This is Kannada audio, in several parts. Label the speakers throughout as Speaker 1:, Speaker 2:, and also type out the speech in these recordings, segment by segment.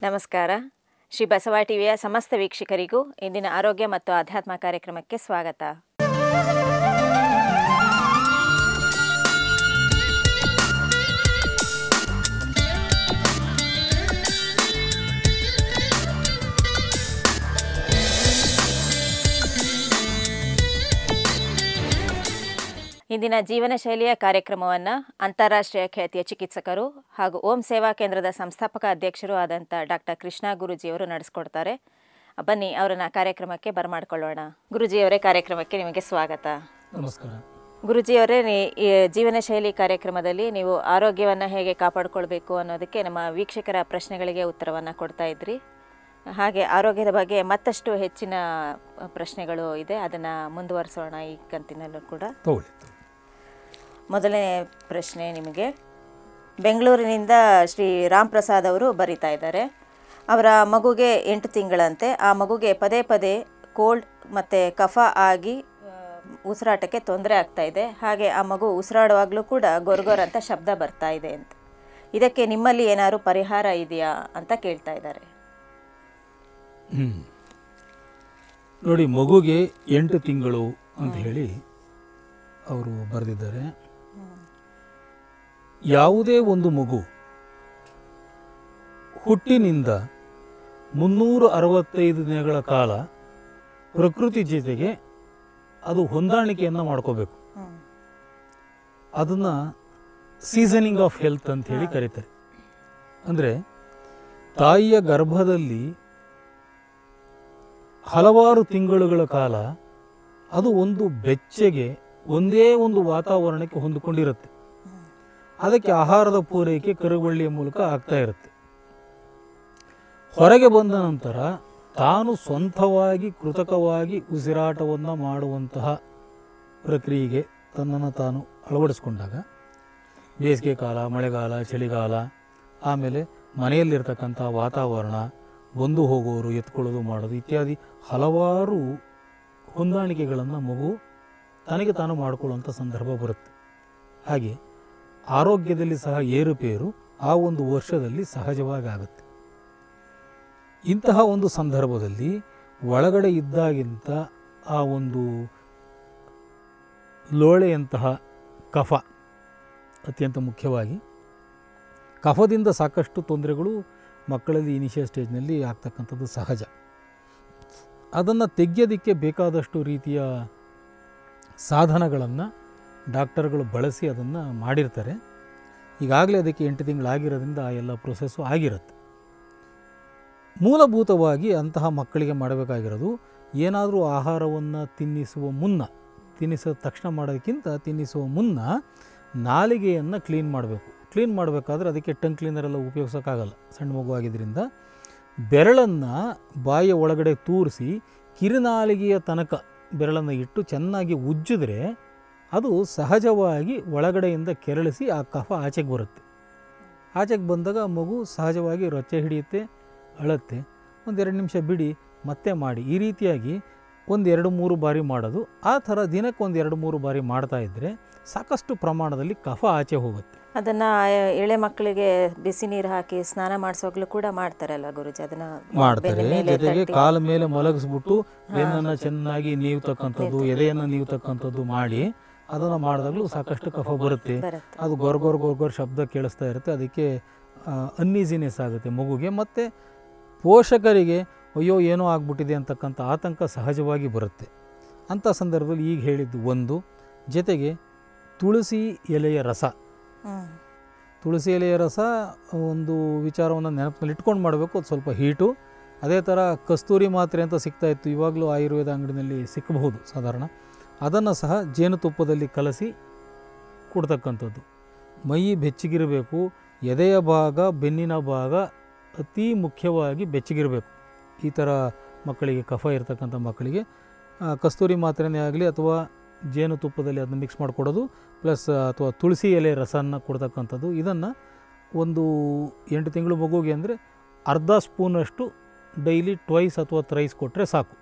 Speaker 1: ನಮಸ್ಕಾರ ಶ್ರೀ ಬಸವ ಟಿವಿಯ ಸಮಸ್ತ ವೀಕ್ಷಕರಿಗೂ ಇಂದಿನ ಆರೋಗ್ಯ ಮತ್ತು ಆಧ್ಯಾತ್ಮ ಕಾರ್ಯಕ್ರಮಕ್ಕೆ ಸ್ವಾಗತ ಇಂದಿನ ಜೀವನ ಶೈಲಿಯ ಕಾರ್ಯಕ್ರಮವನ್ನು ಅಂತಾರಾಷ್ಟ್ರೀಯ ಖ್ಯಾತಿಯ ಚಿಕಿತ್ಸಕರು ಹಾಗೂ ಓಂ ಸೇವಾ ಕೇಂದ್ರದ ಸಂಸ್ಥಾಪಕ ಅಧ್ಯಕ್ಷರು ಆದಂಥ ಡಾಕ್ಟರ್ ಕೃಷ್ಣ ಗುರುಜಿಯವರು ನಡೆಸ್ಕೊಡ್ತಾರೆ ಬನ್ನಿ ಅವರನ್ನ ಕಾರ್ಯಕ್ರಮಕ್ಕೆ ಬರಮಾಡ್ಕೊಳ್ಳೋಣ ಗುರುಜಿಯವರೇ ಕಾರ್ಯಕ್ರಮಕ್ಕೆ ನಿಮಗೆ ಸ್ವಾಗತ
Speaker 2: ನಮಸ್ಕಾರ
Speaker 1: ಗುರುಜಿಯವರೇ ನೀ- ಈ ಜೀವನ ಶೈಲಿ ಕಾರ್ಯಕ್ರಮದಲ್ಲಿ ನೀವು ಆರೋಗ್ಯವನ್ನು ಹೇಗೆ ಕಾಪಾಡಿಕೊಳ್ಬೇಕು ಅನ್ನೋದಕ್ಕೆ ನಮ್ಮ ವೀಕ್ಷಕರ ಪ್ರಶ್ನೆಗಳಿಗೆ ಉತ್ತರವನ್ನು ಕೊಡ್ತಾ ಇದ್ರಿ ಹಾಗೆ ಆರೋಗ್ಯದ ಬಗ್ಗೆ ಮತ್ತಷ್ಟು ಹೆಚ್ಚಿನ ಪ್ರಶ್ನೆಗಳು ಇದೆ ಅದನ್ನು ಮುಂದುವರಿಸೋಣ ಈ ಕಂತಿನಲ್ಲೂ ಕೂಡ
Speaker 2: ತಗೊಳ್ಳಿ
Speaker 1: ಮೊದಲನೇ ಪ್ರಶ್ನೆ ನಿಮಗೆ ಬೆಂಗಳೂರಿನಿಂದ ಶ್ರೀ ರಾಮ್ ಪ್ರಸಾದ್ ಅವರು ಬರಿತಾ ಇದ್ದಾರೆ ಅವರ ಮಗುಗೆ ಎಂಟು ತಿಂಗಳಂತೆ ಆ ಮಗುಗೆ ಪದೇ ಪದೇ ಕೋಲ್ಡ್ ಮತ್ತು ಕಫ ಆಗಿ ಆ, ಉಸಿರಾಟಕ್ಕೆ ತೊಂದರೆ ಆಗ್ತಾ ಇದೆ ಹಾಗೆ ಆ ಮಗು ಉಸಿರಾಡುವಾಗಲೂ ಕೂಡ ಗೊರ್ಗೊರ್ ಅಂತ ಶಬ್ದ ಬರ್ತಾ ಇದೆ ಅಂತ ಇದಕ್ಕೆ ನಿಮ್ಮಲ್ಲಿ ಏನಾದ್ರು ಪರಿಹಾರ ಇದೆಯಾ ಅಂತ ಕೇಳ್ತಾ ಇದ್ದಾರೆ
Speaker 2: ಹ್ಮ್. ನೋಡಿ ಮಗುಗೆ ಎಂಟು ತಿಂಗಳು ಅಂತ ಹೇಳಿ ಅವರು ಬರೆದಿದ್ದಾರೆ ಯಾವುದೇ ಒಂದು ಮಗು ಹುಟ್ಟಿನಿಂದ ಮುನ್ನೂರ ಅರವತ್ತೈದು ದಿನಗಳ ಕಾಲ ಪ್ರಕೃತಿ ಜೊತೆಗೆ ಅದು ಹೊಂದಾಣಿಕೆಯನ್ನು ಮಾಡ್ಕೋಬೇಕು
Speaker 1: ಹ್ಮ್.
Speaker 2: ಅದನ್ನು ಸೀಸನಿಂಗ್ ಆಫ್ ಹೆಲ್ತ್ ಅಂತ ಹೇಳಿ ಕರೀತಾರೆ ಅಂದರೆ ತಾಯಿಯ ಗರ್ಭದಲ್ಲಿ ಹಲವಾರು ತಿಂಗಳುಗಳ ಕಾಲ ಅದು ಒಂದು ಬೆಚ್ಚಗೆ ಒಂದೇ ಒಂದು ವಾತಾವರಣಕ್ಕೆ ಹೊಂದಿಕೊಂಡಿರುತ್ತೆ ಅದಕ್ಕೆ ಆಹಾರದ ಪೂರೈಕೆ ಕರುವಳ್ಳಿಯ ಮೂಲಕ ಆಗ್ತಾ ಇರುತ್ತೆ ಹೊರಗೆ ಬಂದ ನಂತರ ತಾನು ಸ್ವಂತವಾಗಿ ಕೃತಕವಾಗಿ ಉಸಿರಾಟವನ್ನು ಮಾಡುವಂತಹ ಪ್ರಕ್ರಿಯೆಗೆ ತನ್ನನ್ನು ತಾನು ಅಳವಡಿಸ್ಕೊಂಡಾಗ ಬೇಸಿಗೆ ಕಾಲ ಮಳೆಗಾಲ ಚಳಿಗಾಲ ಆಮೇಲೆ ಮನೆಯಲ್ಲಿರ್ತಕ್ಕಂಥ ವಾತಾವರಣ ಬಂದು ಹೋಗೋರು ಎತ್ಕೊಳ್ಳೋದು ಮಾಡೋದು ಇತ್ಯಾದಿ ಹಲವಾರು ಹೊಂದಾಣಿಕೆಗಳನ್ನು ಮಗು ತನಗೆ ತಾನು ಮಾಡಿಕೊಳ್ಳುವಂಥ ಸಂದರ್ಭ ಬರುತ್ತೆ ಹಾಗೆ ಆರೋಗ್ಯದಲ್ಲಿ ಸಹ ಏರುಪೇರು ಆ ಒಂದು ವರ್ಷದಲ್ಲಿ ಸಹಜವಾಗಿ ಆಗುತ್ತೆ ಇಂತಹ ಒಂದು ಸಂದರ್ಭದಲ್ಲಿ ಒಳಗಡೆ ಇದ್ದಾಗಿಂತ ಆ ಒಂದು ಲೋಳೆಯಂತಹ ಕಫ ಅತ್ಯಂತ ಮುಖ್ಯವಾಗಿ ಕಫದಿಂದ ಸಾಕಷ್ಟು ತೊಂದರೆಗಳು ಮಕ್ಕಳಲ್ಲಿ ಇನಿಷಿಯಲ್ ಸ್ಟೇಜ್ನಲ್ಲಿ ಆಗ್ತಕ್ಕಂಥದ್ದು ಸಹಜ ಅದನ್ನು ತೆಗೆಯೋದಕ್ಕೆ ಬೇಕಾದಷ್ಟು ರೀತಿಯ ಸಾಧನಗಳನ್ನು ಡಾಕ್ಟರ್ಗಳು ಬಳಸಿ ಅದನ್ನು ಮಾಡಿರ್ತಾರೆ ಈಗಾಗಲೇ ಅದಕ್ಕೆ ಎಂಟು ತಿಂಗಳಾಗಿರೋದ್ರಿಂದ ಆ ಎಲ್ಲ ಪ್ರೊಸೆಸ್ಸು ಆಗಿರುತ್ತೆ ಮೂಲಭೂತವಾಗಿ ಅಂತಹ ಮಕ್ಕಳಿಗೆ ಮಾಡಬೇಕಾಗಿರೋದು ಏನಾದರೂ ಆಹಾರವನ್ನು ತಿನ್ನಿಸುವ ಮುನ್ನ ತಿನ್ನಿಸಿದ ತಕ್ಷಣ ಮಾಡೋದಕ್ಕಿಂತ ತಿನ್ನಿಸುವ ಮುನ್ನ ನಾಲಿಗೆಯನ್ನು ಕ್ಲೀನ್ ಮಾಡಬೇಕು ಕ್ಲೀನ್ ಮಾಡಬೇಕಾದ್ರೆ ಅದಕ್ಕೆ ಟಂಗ್ ಕ್ಲೀನರ್ ಎಲ್ಲ ಉಪಯೋಗಿಸೋಕ್ಕಾಗಲ್ಲ ಸಣ್ಣ ಮಗು ಆಗಿದ್ದರಿಂದ ಬೆರಳನ್ನು ಬಾಯಿಯ ಒಳಗಡೆ ತೂರಿಸಿ ಕಿರುನಾಲಿಗೆಯ ತನಕ ಬೆರಳನ್ನು ಇಟ್ಟು ಚೆನ್ನಾಗಿ ಉಜ್ಜಿದ್ರೆ ಅದು ಸಹಜವಾಗಿ ಒಳಗಡೆಯಿಂದ ಕೆರಳಿಸಿ ಆ ಕಫ ಆಚೆಗೆ ಬರುತ್ತೆ ಆಚೆಗೆ ಬಂದಾಗ ಮಗು ಸಹಜವಾಗಿ ರೊಚ್ಚೆ ಹಿಡಿಯುತ್ತೆ ಅಳತ್ತೆ ಒಂದೆರಡು ನಿಮಿಷ ಬಿಡಿ ಮತ್ತೆ ಮಾಡಿ ಈ ರೀತಿಯಾಗಿ ಒಂದು ಎರಡು ಮೂರು ಬಾರಿ ಮಾಡೋದು ಆ ಥರ ದಿನಕ್ಕೆ ಒಂದು ಎರಡು ಮೂರು ಬಾರಿ ಮಾಡ್ತಾ ಇದ್ದರೆ ಸಾಕಷ್ಟು ಪ್ರಮಾಣದಲ್ಲಿ ಕಫ ಆಚೆ ಹೋಗುತ್ತೆ
Speaker 1: ಅದನ್ನ ಎಳೆ ಮಕ್ಕಳಿಗೆ ಬಿಸಿ ನೀರು ಹಾಕಿ ಸ್ನಾನ ಮಾಡಿಸುವಾಗಲೂ ಕೂಡ ಮಾಡ್ತಾರಲ್ಲ ಗುರುಜಿ ಅದನ್ನ
Speaker 2: ಮಾಡ್ತಾರೆ
Speaker 1: ಬೆನ್ನ ಮೇಲೆ
Speaker 2: ಜೊತೆಗೆ
Speaker 1: ತಟ್ಟಿ.
Speaker 2: ಕಾಲ ಮೇಲೆ ಮಲಗಿಸ್ಬಿಟ್ಟು ಬೆನ್ನನ್ನು ಚೆನ್ನಾಗಿ ನೀವ್ತಕ್ಕಂಥದ್ದು ಎದೆಯನ್ನು ನೀವ್ತಕ್ಕಂಥದ್ದು ಮಾಡಿ ಅದನ್ನು ಮಾಡಿದಾಗಲೂ ಸಾಕಷ್ಟು ಕಫ ಬರುತ್ತೆ
Speaker 1: ಬರುತ್ತೆ
Speaker 2: ಅದು ಗೊರ್ ಗೊರ್ ಗೊರ್ ಗೊರ್ ಶಬ್ದ ಕೇಳಿಸ್ತಾ ಇರುತ್ತೆ ಅದಕ್ಕೆ ಅನ್ಈಸಿನೆಸ್ ಆಗುತ್ತೆ ಮಗುಗೆ ಮತ್ತು ಪೋಷಕರಿಗೆ ಅಯ್ಯೋ ಏನೋ ಆಗ್ಬಿಟ್ಟಿದೆ ಅಂತಕ್ಕಂಥ ಆತಂಕ ಸಹಜವಾಗಿ ಬರುತ್ತೆ ಅಂಥ ಸಂದರ್ಭದಲ್ಲಿ ಈಗ ಹೇಳಿದ್ದು ಒಂದು ಜೊತೆಗೆ ತುಳಸಿ ಎಲೆಯ ರಸ
Speaker 1: ಹ್ಮ್
Speaker 2: ತುಳಸಿ ಎಲೆಯ ರಸ ಒಂದು ವಿಚಾರವನ್ನು ನೆನಪಿನಲ್ಲಿ ಇಟ್ಕೊಂಡು ಮಾಡಬೇಕು ಅದು ಸ್ವಲ್ಪ ಹೀಟು ಅದೇ ಥರ ಕಸ್ತೂರಿ ಮಾತ್ರೆ ಅಂತ ಸಿಗ್ತಾ ಇತ್ತು ಇವಾಗಲೂ ಆಯುರ್ವೇದ ಅಂಗಡಿನಲ್ಲಿ ಸಿಕ್ಕಬಹುದು ಸಾಧಾರಣ ಅದನ್ನು ಸಹ ಜೇನುತುಪ್ಪದಲ್ಲಿ ಕಲಸಿ ಕೊಡ್ತಕ್ಕಂಥದ್ದು ಮೈ ಬೆಚ್ಚಗಿರಬೇಕು ಎದೆಯ ಭಾಗ ಬೆನ್ನಿನ ಭಾಗ ಅತಿ ಮುಖ್ಯವಾಗಿ ಬೆಚ್ಚಗಿರಬೇಕು ಈ ಥರ ಮಕ್ಕಳಿಗೆ ಕಫ ಇರತಕ್ಕಂಥ ಮಕ್ಕಳಿಗೆ ಆ, ಕಸ್ತೂರಿ ಮಾತ್ರೆನೇ ಆಗಲಿ ಅಥವಾ ಜೇನುತುಪ್ಪದಲ್ಲಿ ಅದನ್ನ ಮಿಕ್ಸ್ ಮಾಡಿಕೊಡೋದು ಪ್ಲಸ್ ಅಥವಾ ತುಳಸಿ ಎಲೆ ರಸನ ಕೊಡ್ತಕ್ಕಂಥದ್ದು ಇದನ್ನು ಒಂದು ಎಂಟು ತಿಂಗಳು ಮಗುಗೆ ಅಂದರೆ ಅರ್ಧ ಸ್ಪೂನಷ್ಟು ಡೈಲಿ ಟ್ವೈಸ್ ಅಥವಾ ಥ್ರೈಸ್ ಕೊಟ್ಟರೆ ಸಾಕು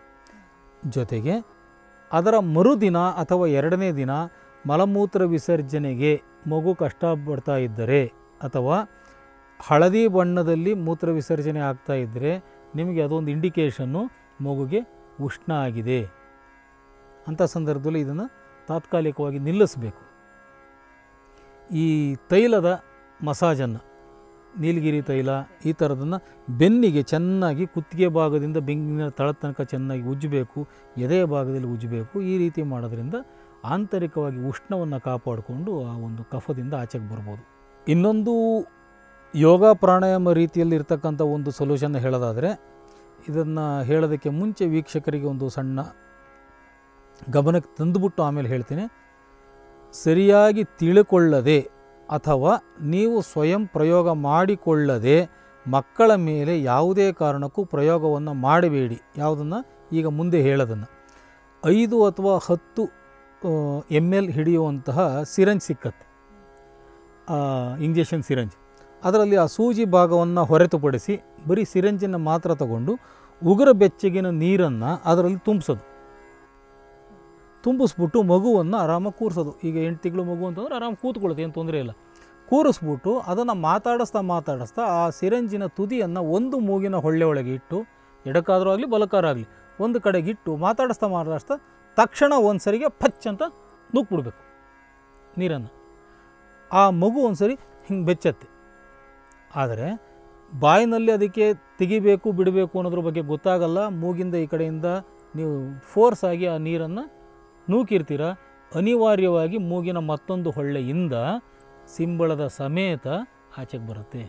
Speaker 2: ಜೊತೆಗೆ ಅದರ ಮರುದಿನ ಅಥವಾ ಎರಡನೇ ದಿನ ಮಲಮೂತ್ರ ವಿಸರ್ಜನೆಗೆ ಮಗು ಕಷ್ಟಪಡ್ತಾ ಇದ್ದರೆ ಅಥವಾ ಹಳದಿ ಬಣ್ಣದಲ್ಲಿ ಮೂತ್ರ ವಿಸರ್ಜನೆ ಆಗ್ತಾ ಇದ್ದರೆ ನಿಮಗೆ ಅದೊಂದು ಇಂಡಿಕೇಷನ್ನು ಮಗುಗೆ ಉಷ್ಣ ಆಗಿದೆ ಅಂಥ ಸಂದರ್ಭದಲ್ಲಿ ಇದನ್ನು ತಾತ್ಕಾಲಿಕವಾಗಿ ನಿಲ್ಲಿಸಬೇಕು ಈ ತೈಲದ ಮಸಾಜನ್ನು ನೀಲಗಿರಿ ತೈಲ ಈ ಥರದನ್ನು ಬೆನ್ನಿಗೆ ಚೆನ್ನಾಗಿ ಕುತ್ತಿಗೆ ಭಾಗದಿಂದ ಬೆಂಗಿನ ತಳದ ತನಕ ಚೆನ್ನಾಗಿ ಉಜ್ಜಬೇಕು ಎದೆಯ ಭಾಗದಲ್ಲಿ ಉಜ್ಜಬೇಕು ಈ ರೀತಿ ಮಾಡೋದ್ರಿಂದ ಆಂತರಿಕವಾಗಿ ಉಷ್ಣವನ್ನು ಕಾಪಾಡಿಕೊಂಡು ಆ ಒಂದು ಕಫದಿಂದ ಆಚೆಗೆ ಬರ್ಬೋದು ಇನ್ನೊಂದು ಯೋಗ ಪ್ರಾಣಾಯಾಮ ರೀತಿಯಲ್ಲಿ ಇರ್ತಕ್ಕಂಥ ಒಂದು ಸೊಲ್ಯೂಷನ್ ಹೇಳೋದಾದರೆ ಇದನ್ನು ಹೇಳೋದಕ್ಕೆ ಮುಂಚೆ ವೀಕ್ಷಕರಿಗೆ ಒಂದು ಸಣ್ಣ ಗಮನಕ್ಕೆ ತಂದುಬಿಟ್ಟು ಆಮೇಲೆ ಹೇಳ್ತೀನಿ ಸರಿಯಾಗಿ ತಿಳ್ಕೊಳ್ಳದೆ ಅಥವಾ ನೀವು ಸ್ವಯಂ ಪ್ರಯೋಗ ಮಾಡಿಕೊಳ್ಳದೆ ಮಕ್ಕಳ ಮೇಲೆ ಯಾವುದೇ ಕಾರಣಕ್ಕೂ ಪ್ರಯೋಗವನ್ನು ಮಾಡಬೇಡಿ ಯಾವುದನ್ನು ಈಗ ಮುಂದೆ ಹೇಳೋದನ್ನು ಐದು ಅಥವಾ ಹತ್ತು ಎಮ್ ಎಲ್ ಹಿಡಿಯುವಂತಹ ಸಿರಂಜ್ ಸಿಕ್ಕತ್ತೆ ಇಂಜೆಕ್ಷನ್ ಸಿರಂಜ್ ಅದರಲ್ಲಿ ಆ ಸೂಜಿ ಭಾಗವನ್ನು ಹೊರತುಪಡಿಸಿ ಬರೀ ಸಿರಂಜನ್ನು ಮಾತ್ರ ತಗೊಂಡು ಉಗುರ ಬೆಚ್ಚಗಿನ ನೀರನ್ನು ಅದರಲ್ಲಿ ತುಂಬಿಸೋದು ತುಂಬಿಸ್ಬಿಟ್ಟು ಮಗುವನ್ನು ಆರಾಮಾಗಿ ಕೂರಿಸೋದು ಈಗ ಎಂಟು ತಿಂಗಳು ಮಗು ಅಂತಂದ್ರೆ ಆರಾಮ್ ಕೂತ್ಕೊಳ್ಳುತ್ತೆ ಏನು ತೊಂದರೆ ಇಲ್ಲ ಕೂರಿಸ್ಬಿಟ್ಟು ಅದನ್ನು ಮಾತಾಡಿಸ್ತಾ ಮಾತಾಡಿಸ್ತಾ ಆ ಸಿರಂಜಿನ ತುದಿಯನ್ನು ಒಂದು ಮೂಗಿನ ಹೊಳ್ಳೆ ಒಳಗೆ ಇಟ್ಟು ಎಡಕ್ಕಾದರೂ ಆಗಲಿ ಬಲಕ್ಕಾರಾಗಲಿ ಒಂದು ಕಡೆಗೆ ಇಟ್ಟು ಮಾತಾಡಿಸ್ತಾ ಮಾತಾಡಿಸ್ತಾ ತಕ್ಷಣ ಒಂದು ಸರಿಗೆ ಪಚ್ ಅಂತ ನೂಕ್ಬಿಡ್ಬೇಕು ನೀರನ್ನು ಆ ಮಗು ಒಂದು ಸರಿ ಹಿಂಗೆ ಬೆಚ್ಚತ್ತೆ ಆದರೆ ಬಾಯಿನಲ್ಲಿ ಅದಕ್ಕೆ ತೆಗಿಬೇಕು ಬಿಡಬೇಕು ಅನ್ನೋದ್ರ ಬಗ್ಗೆ ಗೊತ್ತಾಗಲ್ಲ ಮೂಗಿಂದ ಈ ಕಡೆಯಿಂದ ನೀವು ಫೋರ್ಸ್ ಆಗಿ ಆ ನೀರನ್ನು ನೂಕಿರ್ತೀರ ಅನಿವಾರ್ಯವಾಗಿ ಮೂಗಿನ ಮತ್ತೊಂದು ಹೊಳ್ಳೆಯಿಂದ ಸಿಂಬಳದ ಸಮೇತ ಆಚೆಗೆ ಬರುತ್ತೆ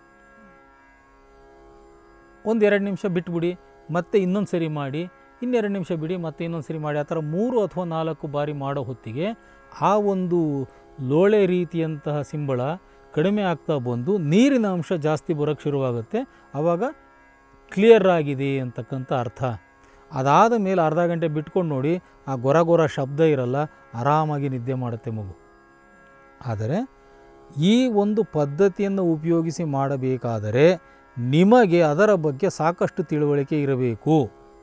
Speaker 2: ಒಂದೆರಡು ನಿಮಿಷ ಬಿಟ್ಬಿಡಿ ಮತ್ತೆ ಇನ್ನೊಂದು ಸರಿ ಮಾಡಿ ಇನ್ನೆರಡು ನಿಮಿಷ ಬಿಡಿ ಮತ್ತೆ ಇನ್ನೊಂದು ಸರಿ ಮಾಡಿ ಆ ಥರ ಮೂರು ಅಥವಾ ನಾಲ್ಕು ಬಾರಿ ಮಾಡೋ ಹೊತ್ತಿಗೆ ಆ ಒಂದು ಲೋಳೆ ರೀತಿಯಂತಹ ಸಿಂಬಳ ಕಡಿಮೆ ಆಗ್ತಾ ಬಂದು ನೀರಿನ ಅಂಶ ಜಾಸ್ತಿ ಬರೋಕ್ಕೆ ಶುರುವಾಗುತ್ತೆ ಆವಾಗ ಕ್ಲಿಯರ್ ಆಗಿದೆ ಅಂತಕ್ಕಂಥ ಅರ್ಥ ಅದಾದ ಮೇಲೆ ಅರ್ಧ ಗಂಟೆ ಬಿಟ್ಕೊಂಡು ನೋಡಿ ಆ ಗೊರ ಗೊರ ಶಬ್ದ ಇರಲ್ಲ ಆರಾಮಾಗಿ ನಿದ್ದೆ ಮಾಡುತ್ತೆ ಮಗು ಆದರೆ ಈ ಒಂದು ಪದ್ಧತಿಯನ್ನು ಉಪಯೋಗಿಸಿ ಮಾಡಬೇಕಾದರೆ ನಿಮಗೆ ಅದರ ಬಗ್ಗೆ ಸಾಕಷ್ಟು ತಿಳುವಳಿಕೆ ಇರಬೇಕು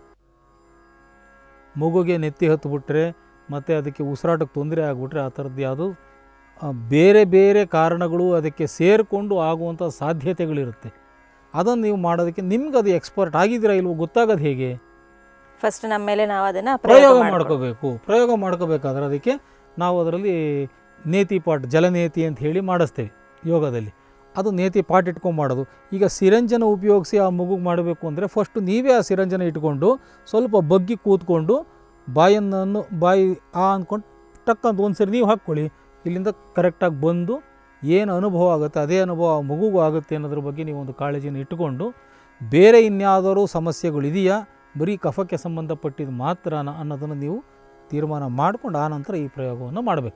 Speaker 2: ಮಗುಗೆ ನೆತ್ತಿ ಹತ್ತಿಬಿಟ್ರೆ ಮತ್ತು ಅದಕ್ಕೆ ಉಸಿರಾಟಕ್ಕೆ ತೊಂದರೆ ಆಗಿಬಿಟ್ರೆ ಆ ಥರದ್ದು ಯಾವುದು ಆ, ಬೇರೆ ಬೇರೆ ಕಾರಣಗಳು ಅದಕ್ಕೆ ಸೇರಿಕೊಂಡು ಆಗುವಂಥ ಸಾಧ್ಯತೆಗಳಿರುತ್ತೆ ಅದನ್ನು ನೀವು ಮಾಡೋದಕ್ಕೆ ನಿಮ್ಗೆ ಅದು ಎಕ್ಸ್ಪರ್ಟ್ ಆಗಿದ್ದೀರಾ ಇಲ್ವೋ ಗೊತ್ತಾಗೋದು ಹೇಗೆ
Speaker 1: ಫಸ್ಟ್ ನಮ್ಮ ಮೇಲೆ ನಾವು ಅದನ್ನು
Speaker 2: ಪ್ರಯೋಗ ಮಾಡ್ಕೋಬೇಕು ಪ್ರಯೋಗ ಮಾಡ್ಕೋಬೇಕಾದ್ರೆ ಅದಕ್ಕೆ ನಾವು ಅದರಲ್ಲಿ ನೇತಿ ಪಾಟ್ ಜಲನೇತಿ ಅಂತ ಹೇಳಿ ಮಾಡಿಸ್ತೇವೆ ಯೋಗದಲ್ಲಿ ಅದು ನೇತಿ ಪಾಟ್ ಇಟ್ಕೊಂಡು ಮಾಡೋದು ಈಗ ಸಿರಂಜನ ಉಪಯೋಗಿಸಿ ಆ ಮಗುಗೆ ಮಾಡಬೇಕು ಅಂದರೆ ಫಸ್ಟು ನೀವೇ ಆ ಸಿರಂಜನ ಇಟ್ಕೊಂಡು ಸ್ವಲ್ಪ ಬಗ್ಗಿ ಕೂತ್ಕೊಂಡು ಬಾಯನ್ನು ಬಾಯಿ ಆ ಅಂದ್ಕೊಂಡು ಟಕ್ ಅಂತ ಒಂದು ಸರಿ ನೀವು ಹಾಕ್ಕೊಳ್ಳಿ ಇಲ್ಲಿಂದ ಕರೆಕ್ಟಾಗಿ ಬಂದು ಏನು ಅನುಭವ ಆಗುತ್ತೆ ಅದೇ ಅನುಭವ ಆ ಮಗುಗೂ ಆಗುತ್ತೆ ಅನ್ನೋದ್ರ ಬಗ್ಗೆ ನೀವು ಒಂದು ಕಾಳಜಿನ ಇಟ್ಟುಕೊಂಡು ಬೇರೆ ಇನ್ಯಾವುದಾದ್ರು ಸಮಸ್ಯೆಗಳಿದೆಯಾ ಬರೀ ಕಫಕ್ಕೆ ಸಂಬಂಧಪಟ್ಟಿದ್ದು ಮಾತ್ರ ಅನ್ನೋದನ್ನು ನೀವು ತೀರ್ಮಾನ ಮಾಡಿಕೊಂಡು ಆನಂತರ ಈ ಪ್ರಯೋಗವನ್ನು ಮಾಡಬೇಕು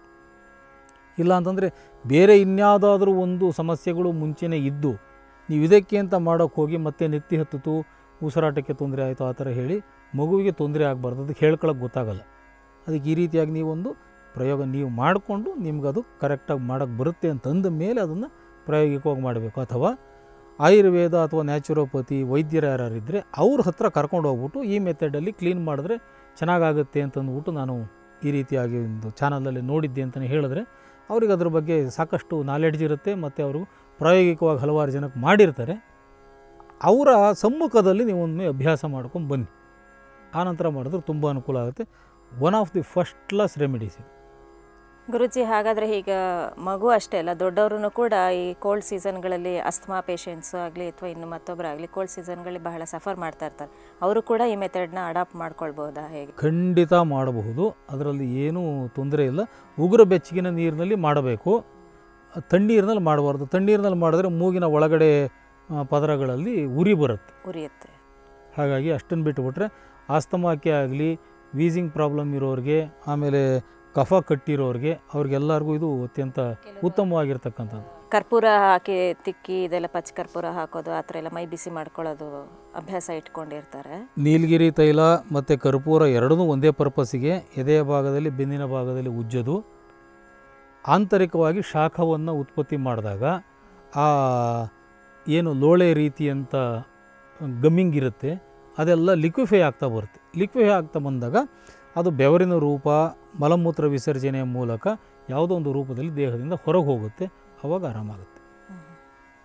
Speaker 2: ಇಲ್ಲ ಅಂತಂದರೆ ಬೇರೆ ಇನ್ಯಾವುದಾದ್ರೂ ಒಂದು ಸಮಸ್ಯೆಗಳು ಮುಂಚೆನೇ ಇದ್ದು ನೀವು ಇದಕ್ಕೆ ಅಂತ ಮಾಡೋಕ್ಕೆ ಹೋಗಿ ಮತ್ತೆ ನೆತ್ತಿ ಹತ್ತಿತು ಉಸಿರಾಟಕ್ಕೆ ತೊಂದರೆ ಆಯಿತು ಆ ಥರ ಹೇಳಿ ಮಗುವಿಗೆ ತೊಂದರೆ ಆಗಬಾರ್ದು ಅದಕ್ಕೆ ಹೇಳ್ಕೊಳಕ್ಕೆ ಗೊತ್ತಾಗಲ್ಲ ಅದಕ್ಕೆ ಈ ರೀತಿಯಾಗಿ ನೀವೊಂದು ಪ್ರಯೋಗ ನೀವು ಮಾಡಿಕೊಂಡು ನಿಮ್ಗದು ಕರೆಕ್ಟಾಗಿ ಮಾಡೋಕ್ಕೆ ಬರುತ್ತೆ ಅಂತಂದ ಮೇಲೆ ಅದನ್ನು ಪ್ರಾಯೋಗಿಕವಾಗಿ ಮಾಡಬೇಕು ಅಥವಾ ಆಯುರ್ವೇದ ಅಥವಾ ನ್ಯಾಚುರೋಪತಿ ವೈದ್ಯರು ಯಾರಿದ್ದರೆ ಅವ್ರ ಹತ್ರ ಕರ್ಕೊಂಡು ಹೋಗ್ಬಿಟ್ಟು ಈ ಮೆಥಡಲ್ಲಿ ಕ್ಲೀನ್ ಮಾಡಿದ್ರೆ ಚೆನ್ನಾಗಾಗುತ್ತೆ ಅಂತಂದ್ಬಿಟ್ಟು ನಾನು ಈ ರೀತಿಯಾಗಿ ಒಂದು ಚಾನಲಲ್ಲಿ ನೋಡಿದ್ದೆ ಅಂತಲೇ ಹೇಳಿದ್ರೆ ಅವ್ರಿಗೆ ಅದ್ರ ಬಗ್ಗೆ ಸಾಕಷ್ಟು ನಾಲೆಡ್ಜ್ ಇರುತ್ತೆ ಮತ್ತು ಅವರು ಪ್ರಾಯೋಗಿಕವಾಗಿ ಹಲವಾರು ಜನಕ್ಕೆ ಮಾಡಿರ್ತಾರೆ ಅವರ ಸಮ್ಮುಖದಲ್ಲಿ ನೀವು ಒಮ್ಮೆ ಅಭ್ಯಾಸ ಮಾಡ್ಕೊಂಡು ಬನ್ನಿ ಆನಂತರ ಮಾಡಿದ್ರೆ ತುಂಬ ಅನುಕೂಲ ಆಗುತ್ತೆ one of the first class remedies ಇದು
Speaker 1: ಗುರುಜಿ ಹಾಗಾದರೆ ಈಗ ಮಗು ಅಷ್ಟೇ ಅಲ್ಲ ದೊಡ್ಡವರು ಕೂಡ ಈ ಕೋಲ್ಡ್ ಸೀಸನ್ಗಳಲ್ಲಿ ಅಸ್ತಮಾ ಪೇಷಂಟ್ಸ್ ಆಗಲಿ ಅಥವಾ ಇನ್ನು ಮತ್ತೊಬ್ಬರಾಗಲಿ ಕೋಲ್ಡ್ ಸೀಸನ್ಗಳಲ್ಲಿ ಬಹಳ ಸಫರ್ ಮಾಡ್ತಾ ಇರ್ತಾರೆ ಅವರು ಕೂಡ ಈ ಮೆಥಡ್ನ ಅಡಾಪ್ಟ್ ಮಾಡ್ಕೊಳ್ಬೋದಾ ಹೇಗೆ
Speaker 2: ಖಂಡಿತ ಮಾಡಬಹುದು ಅದರಲ್ಲಿ ಏನೂ ತೊಂದರೆ ಇಲ್ಲ ಉಗುರು ಬೆಚ್ಚಗಿನ ನೀರಿನಲ್ಲಿ ಮಾಡಬೇಕು ತಣ್ಣೀರಿನಲ್ಲಿ ಮಾಡಬಾರ್ದು ತಣ್ಣೀರಿನಲ್ಲಿ ಮಾಡಿದ್ರೆ ಮೂಗಿನ ಒಳಗಡೆ ಆ, ಪದರಗಳಲ್ಲಿ ಉರಿ ಬರುತ್ತೆ
Speaker 1: ಉರಿಯುತ್ತೆ
Speaker 2: ಹಾಗಾಗಿ ಅಷ್ಟನ್ನು ಬಿಟ್ಟುಬಿಟ್ರೆ ಆಸ್ತಮಾಕ್ಕೆ ಆಗಲಿ ವೀಸಿಂಗ್ ಪ್ರಾಬ್ಲಮ್ ಇರೋರಿಗೆ ಆಮೇಲೆ ಕಫ ಕಟ್ಟಿರೋರಿಗೆ ಅವ್ರಿಗೆಲ್ಲರಿಗೂ ಇದು ಅತ್ಯಂತ ಉತ್ತಮವಾಗಿರ್ತಕ್ಕಂಥದ್ದು
Speaker 1: ಕರ್ಪೂರ ಹಾಕಿ ತಿಕ್ಕಿ ಇದೆಲ್ಲ ಪಚ್ಚ ಕರ್ಪೂರ ಹಾಕೋದು ಆ ಥರ ಎಲ್ಲ ಮೈ ಬಿಸಿ ಮಾಡ್ಕೊಳ್ಳೋದು ಅಭ್ಯಾಸ ಇಟ್ಕೊಂಡಿರ್ತಾರೆ
Speaker 2: ನೀಲಗಿರಿ ತೈಲ ಮತ್ತು ಕರ್ಪೂರ ಎರಡೂ ಒಂದೇ ಪರ್ಪಸ್ಸಿಗೆ ಎದೆಯ ಭಾಗದಲ್ಲಿ ಬೆನ್ನಿನ ಭಾಗದಲ್ಲಿ ಉಜ್ಜೋದು ಆಂತರಿಕವಾಗಿ ಶಾಖವನ್ನು ಉತ್ಪತ್ತಿ ಮಾಡಿದಾಗ ಆ ಏನು ಲೋಳೆ ರೀತಿಯಂಥ ಗಮ್ಮಿಂಗ್ ಇರುತ್ತೆ ಅದೆಲ್ಲ ಲಿಕ್ವಿಫೈ ಆಗ್ತಾ ಬರುತ್ತೆ ಲಿಕ್ವಿಫೈ ಆಗ್ತಾ ಬಂದಾಗ ಅದು ಬೆವರಿನ ರೂಪ ಮಲಮೂತ್ರ ವಿಸರ್ಜನೆಯ ಮೂಲಕ ಯಾವುದೋ ಒಂದು ರೂಪದಲ್ಲಿ ದೇಹದಿಂದ ಹೊರಗೆ ಹೋಗುತ್ತೆ ಅವಾಗ ಆರಾಮಾಗುತ್ತೆ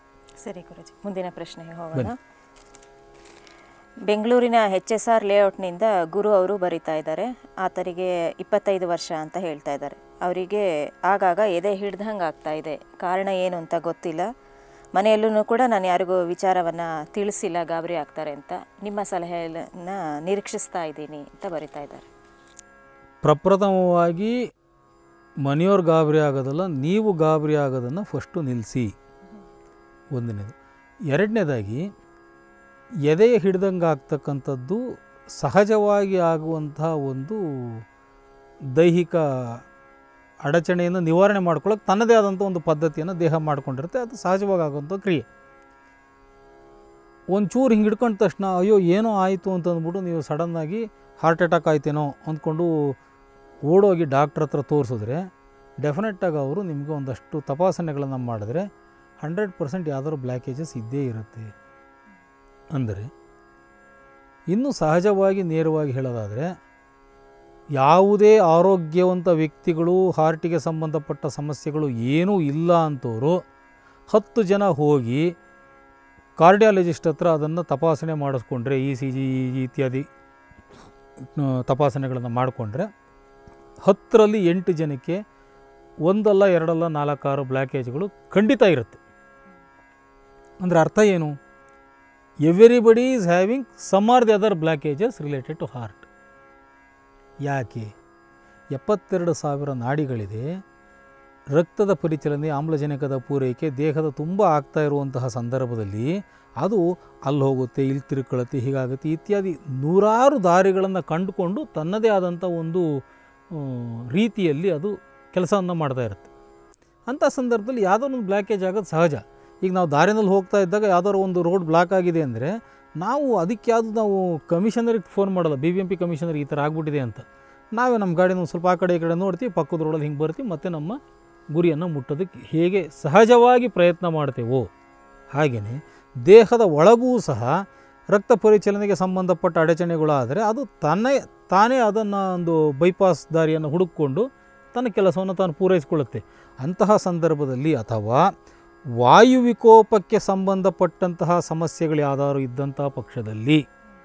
Speaker 1: ಸರಿ ಗುರುಜಿ ಮುಂದಿನ ಪ್ರಶ್ನೆಗೆ ಹೋಗೋಣ ಬೆಂಗಳೂರಿನ ಎಚ್ ಎಸ್ ಆರ್ ಲೇಔಟ್ನಿಂದ ಗುರು ಅವರು ಬರಿತಾ ಇದ್ದಾರೆ ಆತರಿಗೆ ಇಪ್ಪತ್ತೈದು ವರ್ಷ ಅಂತ ಹೇಳ್ತಾ ಇದ್ದಾರೆ ಅವರಿಗೆ ಆಗಾಗ ಎದೆ ಹಿಡ್ದಂಗೆ ಆಗ್ತಾ ಇದೆ ಕಾರಣ ಏನು ಅಂತ ಗೊತ್ತಿಲ್ಲ ಮನೆಯಲ್ಲೂ ಕೂಡ ನಾನು ಯಾರಿಗೂ ವಿಚಾರವನ್ನು ತಿಳಿಸಿಲ್ಲ ಗಾಬರಿ ಆಗ್ತಾರೆ ಅಂತ ನಿಮ್ಮ ಸಲಹೆಯನ್ನು ನಿರೀಕ್ಷಿಸ್ತಾ ಇದ್ದೀನಿ ಅಂತ ಬರಿತಾ ಇದ್ದಾರೆ
Speaker 2: ಪ್ರಪ್ರಥಮವಾಗಿ ಮನೆಯವ್ರು ಗಾಬರಿ ಆಗೋದಲ್ಲ ನೀವು ಗಾಬರಿ ಆಗೋದನ್ನು ಫಸ್ಟು ನಿಲ್ಲಿಸಿ ಒಂದನೇದು ಎರಡನೇದಾಗಿ ಎದೆಯ ಹಿಡ್ದಂಗೆ ಆಗ್ತಕ್ಕಂಥದ್ದು ಸಹಜವಾಗಿ ಆಗುವಂತಹ ಒಂದು ದೈಹಿಕ ಅಡಚಣೆಯನ್ನು ನಿವಾರಣೆ ಮಾಡ್ಕೊಳ್ಳೋಕೆ ತನ್ನದೇ ಆದಂಥ ಒಂದು ಪದ್ಧತಿಯನ್ನು ದೇಹ ಮಾಡ್ಕೊಂಡಿರುತ್ತೆ ಅದು ಸಹಜವಾಗಿ ಆಗುವಂಥ ಕ್ರಿಯೆ ಒಂಚೂರು ಹಿಂಗೆ ಹಿಡ್ಕೊಂಡ ತಕ್ಷಣ ಅಯ್ಯೋ ಏನೋ ಆಯಿತು ಅಂತ ಅಂದ್ಬಿಟ್ಟು ನೀವು ಸಡನ್ನಾಗಿ ಹಾರ್ಟ್ ಅಟ್ಯಾಕ್ ಆಯ್ತೇನೋ ಅಂದ್ಕೊಂಡು ಓಡೋಗಿ ಡಾಕ್ಟ್ರ್ ಹತ್ರ ತೋರಿಸಿದ್ರೆ ಡೆಫಿನೆಟ್ಟಾಗಿ ಅವರು ನಿಮಗೆ ಒಂದಷ್ಟು ತಪಾಸಣೆಗಳನ್ನು ಮಾಡಿದ್ರೆ ಹಂಡ್ರೆಡ್ ಪರ್ಸೆಂಟ್ ಯಾವ್ದಾದ್ರು ಬ್ಲ್ಯಾಕೇಜಸ್ ಇದ್ದೇ ಇರುತ್ತೆ ಅಂದರೆ ಇನ್ನು ಸಹಜವಾಗಿ ನೇರವಾಗಿ ಹೇಳೋದಾದರೆ ಯಾವುದೇ ಆರೋಗ್ಯವಂತ ವ್ಯಕ್ತಿಗಳು ಹಾರ್ಟಿಗೆ ಸಂಬಂಧಪಟ್ಟ ಸಮಸ್ಯೆಗಳು ಏನೂ ಇಲ್ಲ ಅಂತವರು ಹತ್ತು ಜನ ಹೋಗಿ ಕಾರ್ಡಿಯಾಲಜಿಸ್ಟ್ ಹತ್ರ ಅದನ್ನು ತಪಾಸಣೆ ಮಾಡಿಸ್ಕೊಂಡ್ರೆ ಇ ಸಿ ಜಿ ಇತ್ಯಾದಿ ಆ, ತಪಾಸಣೆಗಳನ್ನು ಮಾಡಿಕೊಂಡ್ರೆ ಹತ್ತರಲ್ಲಿ ಎಂಟು ಜನಕ್ಕೆ ಒಂದಲ್ಲ ಎರಡಲ್ಲ ನಾಲ್ಕಾರು ಬ್ಲ್ಯಾಕೇಜ್ಗಳು ಖಂಡಿತ ಇರುತ್ತೆ ಅಂದರೆ ಅರ್ಥ ಏನು everybody is having some or the other blockages related to heart ಯಾಕೆ ಎಪ್ಪತ್ತೆರಡು ಸಾವಿರ ನಾಡಿಗಳಿದೆ ರಕ್ತದ ಪರಿಚಲನೆ ಆಮ್ಲಜನಕದ ಪೂರೈಕೆ ದೇಹದ ತುಂಬ ಆಗ್ತಾ ಇರುವಂತಹ ಸಂದರ್ಭದಲ್ಲಿ ಅದು ಅಲ್ಲಿ ಹೋಗುತ್ತೆ ಇಲ್ಲಿ ತಿರುಕೊಳ್ಳುತ್ತೆ ಹೀಗಾಗುತ್ತೆ ಇತ್ಯಾದಿ ನೂರಾರು ದಾರಿಗಳನ್ನು ಕಂಡುಕೊಂಡು ತನ್ನದೇ ಆದಂಥ ಒಂದು ಆ, ರೀತಿಯಲ್ಲಿ ಅದು ಕೆಲಸವನ್ನು ಮಾಡ್ತಾ ಇರುತ್ತೆ ಅಂಥ ಸಂದರ್ಭದಲ್ಲಿ ಯಾವುದೋ ಒಂದು ಬ್ಲ್ಯಾಕೇಜ್ ಆಗೋದು ಸಹಜ ಈಗ ನಾವು ದಾರಿನಲ್ಲಿ ಹೋಗ್ತಾ ಇದ್ದಾಗ ಯಾವ್ದಾದ್ರು ಒಂದು ರೋಡ್ ಬ್ಲಾಕ್ ಆಗಿದೆ ಅಂದರೆ ನಾವು ಅದಕ್ಕೆ ಯಾವುದು ನಾವು ಕಮಿಷನರಿಗೆ ಫೋನ್ ಮಾಡಲ್ಲ B B M P commissioner ಈ ಥರ ಆಗ್ಬಿಟ್ಟಿದೆ ಅಂತ ನಾವೇ ನಮ್ಮ ಗಾಡಿನ ಒಂದು ಸ್ವಲ್ಪ ಆ ಕಡೆ ಈ ಕಡೆ ನೋಡ್ತೀವಿ ಪಕ್ಕದ ರೋಡಲ್ಲಿ ಹಿಂಗೆ ಬರ್ತೀವಿ ಮತ್ತು ನಮ್ಮ ಗುರಿಯನ್ನು ಮುಟ್ಟೋದಕ್ಕೆ ಹೇಗೆ ಸಹಜವಾಗಿ ಪ್ರಯತ್ನ ಮಾಡ್ತೇವೋ ಹಾಗೆಯೇ ದೇಹದ ಒಳಗೂ ಸಹ ರಕ್ತ ಪರಿಚಲನೆಗೆ ಸಂಬಂಧಪಟ್ಟ ಅಡಚಣೆಗಳಾದರೆ ಅದು ತನ್ನೇ ತಾನೇ ಅದನ್ನು ಒಂದು ಬೈಪಾಸ್ ದಾರಿಯನ್ನು ಹುಡುಕಿಕೊಂಡು ತನ್ನ ಕೆಲಸವನ್ನು ತಾನು ಪೂರೈಸಿಕೊಳ್ಳುತ್ತೆ ಅಂತಹ ಸಂದರ್ಭದಲ್ಲಿ ಅಥವಾ ವಾಯು ವಿಕೋಪಕ್ಕೆ ಸಂಬಂಧಪಟ್ಟಂತಹ ಸಮಸ್ಯೆಗಳು ಯಾವ್ದಾದ್ರು ಇದ್ದಂತಹ ಪಕ್ಷದಲ್ಲಿ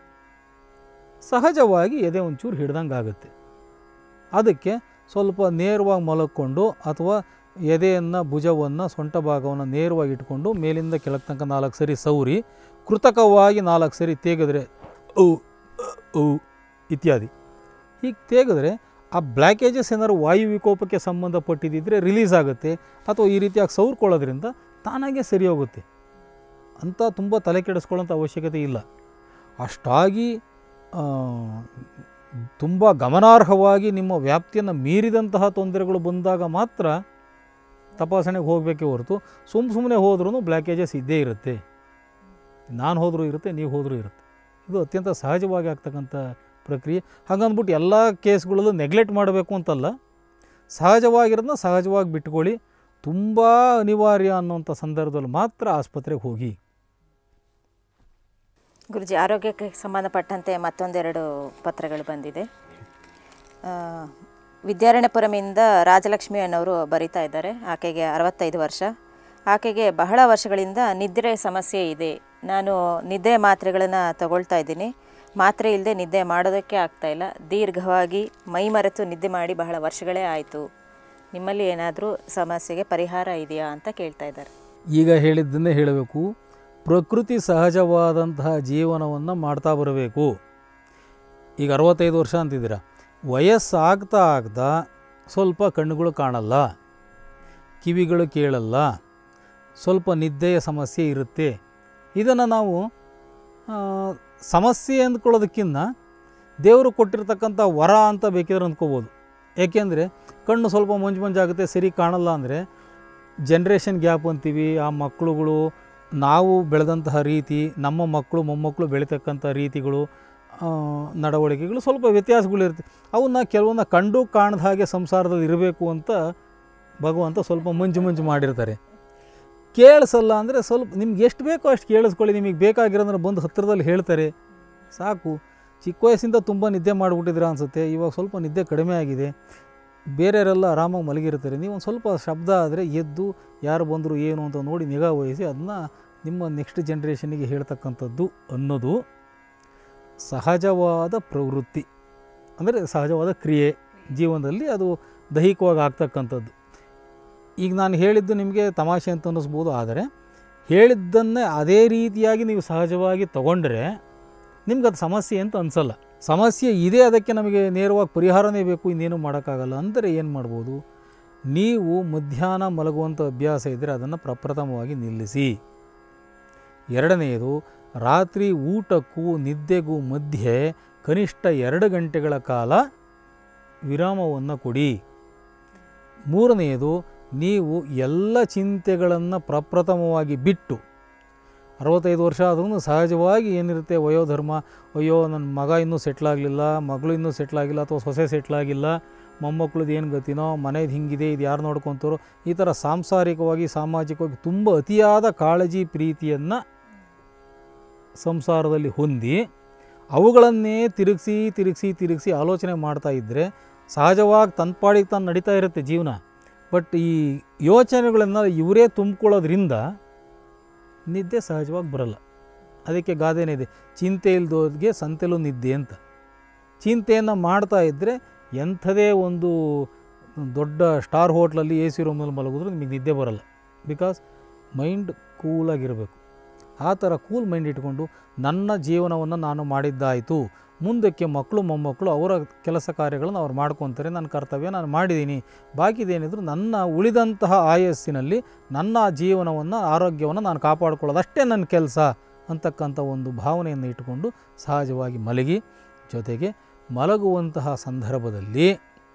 Speaker 2: ಸಹಜವಾಗಿ ಎದೆ ಒಂಚೂರು ಹಿಡ್ದಂಗೆ ಆಗುತ್ತೆ ಅದಕ್ಕೆ ಸ್ವಲ್ಪ ನೇರವಾಗಿ ಮಲಕ್ಕೊಂಡು ಅಥವಾ ಎದೆಯನ್ನು ಭುಜವನ್ನು ಸೊಂಟ ಭಾಗವನ್ನು ನೇರವಾಗಿ ಇಟ್ಕೊಂಡು ಮೇಲಿಂದ ಕೆಳಗೆ ತನಕ ನಾಲ್ಕು ಸರಿ ಸೌರಿ ಕೃತಕವಾಗಿ ನಾಲ್ಕು ಸರಿ ತೇಗಿದ್ರೆ ಔ ಔ ಇತ್ಯಾದಿ ಹೀಗೆ ತೇಗಿದ್ರೆ ಆ ಬ್ಲ್ಯಾಕೇಜಸ್ ಏನಾದ್ರು ವಾಯು ವಿಕೋಪಕ್ಕೆ ಸಂಬಂಧಪಟ್ಟಿದ್ದಿದ್ರೆ ರಿಲೀಸ್ ಆಗುತ್ತೆ ಅಥವಾ ಈ ರೀತಿಯಾಗಿ ಸೌರ್ಕೊಳ್ಳೋದ್ರಿಂದ ತಾನಾಗೆ ಸರಿ ಹೋಗುತ್ತೆ ಅಂತ ತುಂಬ ತಲೆ ಕೆಡಿಸ್ಕೊಳ್ಳೋಂಥ ಅವಶ್ಯಕತೆ ಇಲ್ಲ ಅಷ್ಟಾಗಿ ತುಂಬ ಗಮನಾರ್ಹವಾಗಿ ನಿಮ್ಮ ವ್ಯಾಪ್ತಿಯನ್ನು ಮೀರಿದಂತಹ ತೊಂದರೆಗಳು ಬಂದಾಗ ಮಾತ್ರ ತಪಾಸಣೆಗೆ ಹೋಗಬೇಕೇ ಹೊರತು ಸುಮ್ಮ ಸುಮ್ಮನೆ ಹೋದ್ರೂ ಬ್ಲ್ಯಾಕೇಜಸ್ ಇದ್ದೇ ಇರುತ್ತೆ ನಾನು ಹೋದರೂ ಇರುತ್ತೆ ನೀವು ಹೋದರೂ ಇರುತ್ತೆ ಇದು ಅತ್ಯಂತ ಸಹಜವಾಗಿ ಆಗ್ತಕ್ಕಂಥ ಪ್ರಕ್ರಿಯೆ ಹಾಗಂದ್ಬಿಟ್ಟು ಎಲ್ಲ ಕೇಸ್ಗಳಲ್ಲೂ ನೆಗ್ಲೆಕ್ಟ್ ಮಾಡಬೇಕು ಅಂತಲ್ಲ ಸಹಜವಾಗಿರೋದನ್ನ ಸಹಜವಾಗಿ ಬಿಟ್ಕೊಳ್ಳಿ ತುಂಬ ಅನಿವಾರ್ಯ ಅನ್ನೋಂಥ ಸಂದರ್ಭದಲ್ಲಿ ಮಾತ್ರ ಆಸ್ಪತ್ರೆಗೆ ಹೋಗಿ
Speaker 1: ಗುರುಜಿ ಆರೋಗ್ಯಕ್ಕೆ ಸಂಬಂಧಪಟ್ಟಂತೆ ಮತ್ತೊಂದೆರಡು ಪತ್ರಗಳು ಬಂದಿದೆ ಆ, ವಿದ್ಯಾರಣ್ಯಪುರಮಿಂದ ರಾಜಲಕ್ಷ್ಮಿ ಅನ್ನೋರು ಬರಿತಾ ಇದ್ದಾರೆ ಆಕೆಗೆ ಅರವತ್ತೈದು ವರ್ಷ ಆಕೆಗೆ ಬಹಳ ವರ್ಷಗಳಿಂದ ನಿದ್ರೆ ಸಮಸ್ಯೆ ಇದೆ ನಾನು ನಿದ್ದೆ ಮಾತ್ರೆಗಳನ್ನು ತಗೊಳ್ತಾ ಇದ್ದೀನಿ ಮಾತ್ರೆ ಇಲ್ಲದೆ ನಿದ್ದೆ ಮಾಡೋದಕ್ಕೆ ಆಗ್ತಾ ಇಲ್ಲ ದೀರ್ಘವಾಗಿ ಮೈ ಮರೆತು ನಿದ್ದೆ ಮಾಡಿ ಬಹಳ ವರ್ಷಗಳೇ ಆಯಿತು ನಿಮ್ಮಲ್ಲಿ ಏನಾದರೂ ಸಮಸ್ಯೆಗೆ ಪರಿಹಾರ ಇದೆಯಾ ಅಂತ ಕೇಳ್ತಾ ಇದ್ದಾರೆ
Speaker 2: ಈಗ ಹೇಳಿದ್ದನ್ನೇ ಹೇಳಬೇಕು ಪ್ರಕೃತಿ ಸಹಜವಾದಂತಹ ಜೀವನವನ್ನು ಮಾಡ್ತಾ ಬರಬೇಕು ಈಗ ಅರವತ್ತೈದು ವರ್ಷ ಅಂತಿದ್ದೀರ ವಯಸ್ಸಾಗ್ತಾ ಆಗ್ತಾ ಸ್ವಲ್ಪ ಕಣ್ಣುಗಳು ಕಾಣಲ್ಲ ಕಿವಿಗಳು ಕೇಳಲ್ಲ ಸ್ವಲ್ಪ ನಿದ್ದೆಯ ಸಮಸ್ಯೆ ಇರುತ್ತೆ ಇದನ್ನು ನಾವು ಆ, ಸಮಸ್ಯೆ ಅಂದ್ಕೊಳ್ಳೋದಕ್ಕಿಂತ ದೇವರು ಕೊಟ್ಟಿರ್ತಕ್ಕಂಥ ವರ ಅಂತ ಬೇಕಿದ್ರೆ ಅಂದ್ಕೋಬೋದು ಏಕೆಂದರೆ ಕಣ್ಣು ಸ್ವಲ್ಪ ಮಂಜು ಮಂಜಾಗುತ್ತೆ ಸರಿ ಕಾಣಲ್ಲ ಅಂದರೆ ಜನ್ರೇಷನ್ ಗ್ಯಾಪ್ ಅಂತೀವಿ ಆ ಮಕ್ಕಳುಗಳು ನಾವು ಬೆಳೆದಂತಹ ರೀತಿ ನಮ್ಮ ಮಕ್ಕಳು ಮೊಮ್ಮಕ್ಕಳು ಬೆಳೀತಕ್ಕಂಥ ರೀತಿಗಳು ಆ, ನಡವಳಿಕೆಗಳು ಸ್ವಲ್ಪ ವ್ಯತ್ಯಾಸಗಳಿರುತ್ತೆ ಅವನ್ನ ಕೆಲವನ್ನ ಕಂಡು ಕಾಣದ ಹಾಗೆ ಸಂಸಾರದಲ್ಲಿ ಇರಬೇಕು ಅಂತ ಭಗವಂತ ಸ್ವಲ್ಪ ಮಂಜು ಮಂಜು ಮಾಡಿರ್ತಾರೆ ಕೇಳಿಸಲ್ಲ ಅಂದರೆ ಸ್ವಲ್ಪ ನಿಮ್ಗೆ ಎಷ್ಟು ಬೇಕೋ ಅಷ್ಟು ಕೇಳಿಸ್ಕೊಳ್ಳಿ ನಿಮಗೆ ಬೇಕಾಗಿರೋದ್ರೆ ಬಂದು ಹತ್ತಿರದಲ್ಲಿ ಹೇಳ್ತಾರೆ ಸಾಕು ಚಿಕ್ಕ ವಯಸ್ಸಿಂದ ತುಂಬ ನಿದ್ದೆ ಮಾಡಿಬಿಟ್ಟಿದ್ರ ಅನಿಸುತ್ತೆ ಇವಾಗ ಸ್ವಲ್ಪ ನಿದ್ದೆ ಕಡಿಮೆ ಆಗಿದೆ ಬೇರೆಯವರೆಲ್ಲ ಆರಾಮಾಗಿ ಮಲಗಿರ್ತಾರೆ ನೀವು ಒಂದು ಸ್ವಲ್ಪ ಶಬ್ದ ಆದರೆ ಎದ್ದು ಯಾರು ಬಂದರು ಏನು ಅಂತ ನೋಡಿ ನಿಗಾ ವಹಿಸಿ ಅದನ್ನ ನಿಮ್ಮ ನೆಕ್ಸ್ಟ್ ಜನ್ರೇಷನಿಗೆ ಹೇಳ್ತಕ್ಕಂಥದ್ದು ಅನ್ನೋದು ಸಹಜವಾದ ಪ್ರವೃತ್ತಿ ಅಂದರೆ ಸಹಜವಾದ ಕ್ರಿಯೆ ಜೀವನದಲ್ಲಿ ಅದು ದೈಹಿಕವಾಗಿ ಆಗ್ತಕ್ಕಂಥದ್ದು ಈಗ ನಾನು ಹೇಳಿದ್ದು ನಿಮಗೆ ತಮಾಷೆ ಅಂತ ಅನ್ನಿಸ್ಬೋದು ಆದರೆ ಹೇಳಿದ್ದನ್ನೇ ಅದೇ ರೀತಿಯಾಗಿ ನೀವು ಸಹಜವಾಗಿ ತಗೊಂಡ್ರೆ ನಿಮ್ಗೆ ಅದು ಸಮಸ್ಯೆ ಅಂತ ಅನಿಸಲ್ಲ ಸಮಸ್ಯೆ ಇದೆ ಅದಕ್ಕೆ ನಮಗೆ ನೇರವಾಗಿ ಪರಿಹಾರನೇ ಬೇಕು ಇನ್ನೇನು ಮಾಡೋಕ್ಕಾಗಲ್ಲ ಅಂದರೆ ಏನು ಮಾಡ್ಬೋದು ನೀವು ಮಧ್ಯಾಹ್ನ ಮಲಗುವಂಥ ಅಭ್ಯಾಸ ಇದ್ದರೆ ಅದನ್ನು ಪ್ರಪ್ರಥಮವಾಗಿ ನಿಲ್ಲಿಸಿ ಎರಡನೆಯದು ರಾತ್ರಿ ಊಟಕ್ಕೂ ನಿದ್ದೆಗೂ ಮಧ್ಯೆ ಕನಿಷ್ಠ ಎರಡು ಗಂಟೆಗಳ ಕಾಲ ವಿರಾಮವನ್ನು ಕೊಡಿ ಮೂರನೆಯದು ನೀವು ಎಲ್ಲ ಚಿಂತೆಗಳನ್ನು ಪ್ರಪ್ರಥಮವಾಗಿ ಬಿಟ್ಟು ಅರವತ್ತೈದು ವರ್ಷ ಆದ್ರೂ ಸಹಜವಾಗಿ ಏನಿರುತ್ತೆ ವಯೋಧರ್ಮ ಅಯ್ಯೋ ನನ್ನ ಮಗ ಇನ್ನೂ ಸೆಟ್ಲಾಗಲಿಲ್ಲ ಮಗಳು ಇನ್ನೂ ಸೆಟ್ಲಾಗಿಲ್ಲ ಅಥವಾ ಸೊಸೆ ಸೆಟ್ಲಾಗಿಲ್ಲ ಮೊಮ್ಮಕ್ಳದ್ದು ಏನು ಗತಿನೋ ಮನೇದು ಹಿಂಗಿದೆ ಇದು ಯಾರು ನೋಡ್ಕೊತಾರೋ ಈ ಥರ ಸಾಂಸಾರಿಕವಾಗಿ ಸಾಮಾಜಿಕವಾಗಿ ತುಂಬ ಅತಿಯಾದ ಕಾಳಜಿ ಪ್ರೀತಿಯನ್ನು ಸಂಸಾರದಲ್ಲಿ ಹೊಂದಿ ಅವುಗಳನ್ನೇ ತಿರುಗಿಸಿ ತಿರುಗಿಸಿ ತಿರುಗಿಸಿ ಆಲೋಚನೆ ಮಾಡ್ತಾ ಇದ್ದರೆ ಸಹಜವಾಗಿ ತನ್ನ ಪಾಡಿಗೆ ತಾನು ನಡೀತಾ ಇರುತ್ತೆ ಜೀವನ ಬಟ್ ಈ ಯೋಚನೆಗಳನ್ನು ಇವರೇ ತುಂಬಿಕೊಳ್ಳೋದ್ರಿಂದ ನಿದ್ದೆ ಸಹಜವಾಗಿ ಬರಲ್ಲ ಅದಕ್ಕೆ ಗಾದೆನೇ ಇದೆ ಚಿಂತೆ ಇಲ್ದೋದ್ಗೆ ಸಂತೆಲೂ ನಿದ್ದೆ ಅಂತ ಚಿಂತೆಯನ್ನು ಮಾಡ್ತಾ ಇದ್ದರೆ ಎಂಥದೇ ಒಂದು ದೊಡ್ಡ ಸ್ಟಾರ್ ಹೋಟ್ಲಲ್ಲಿ ಎ ಸಿ ರೂಮಲ್ಲಿ ಮಲಗಿದ್ರು ನಿಮಗೆ ನಿದ್ದೆ ಬರಲ್ಲ ಬಿಕಾಸ್ ಮೈಂಡ್ ಕೂಲಾಗಿರಬೇಕು ಆ ಥರ ಕೂಲ್ ಮೈಂಡ್ ಇಟ್ಕೊಂಡು ನನ್ನ ಜೀವನವನ್ನು ನಾನು ಮಾಡಿದ್ದಾಯಿತು ಮುಂದಕ್ಕೆ ಮಕ್ಕಳು ಮೊಮ್ಮಕ್ಕಳು ಅವರ ಕೆಲಸ ಕಾರ್ಯಗಳನ್ನು ಅವ್ರು ಮಾಡ್ಕೊತಾರೆ ನನ್ನ ಕರ್ತವ್ಯ ನಾನು ಮಾಡಿದ್ದೀನಿ ಬಾಕಿದೇನಿದ್ರು ನನ್ನ ಉಳಿದಂತಹ ಆಯಸ್ಸಿನಲ್ಲಿ ನನ್ನ ಜೀವನವನ್ನು ಆರೋಗ್ಯವನ್ನು ನಾನು ಕಾಪಾಡ್ಕೊಳ್ಳೋದು ಅಷ್ಟೇ ನನ್ನ ಕೆಲಸ ಅಂತಕ್ಕಂಥ ಒಂದು ಭಾವನೆಯನ್ನು ಇಟ್ಟುಕೊಂಡು ಸಹಜವಾಗಿ ಮಲಗಿ ಜೊತೆಗೆ ಮಲಗುವಂತಹ ಸಂದರ್ಭದಲ್ಲಿ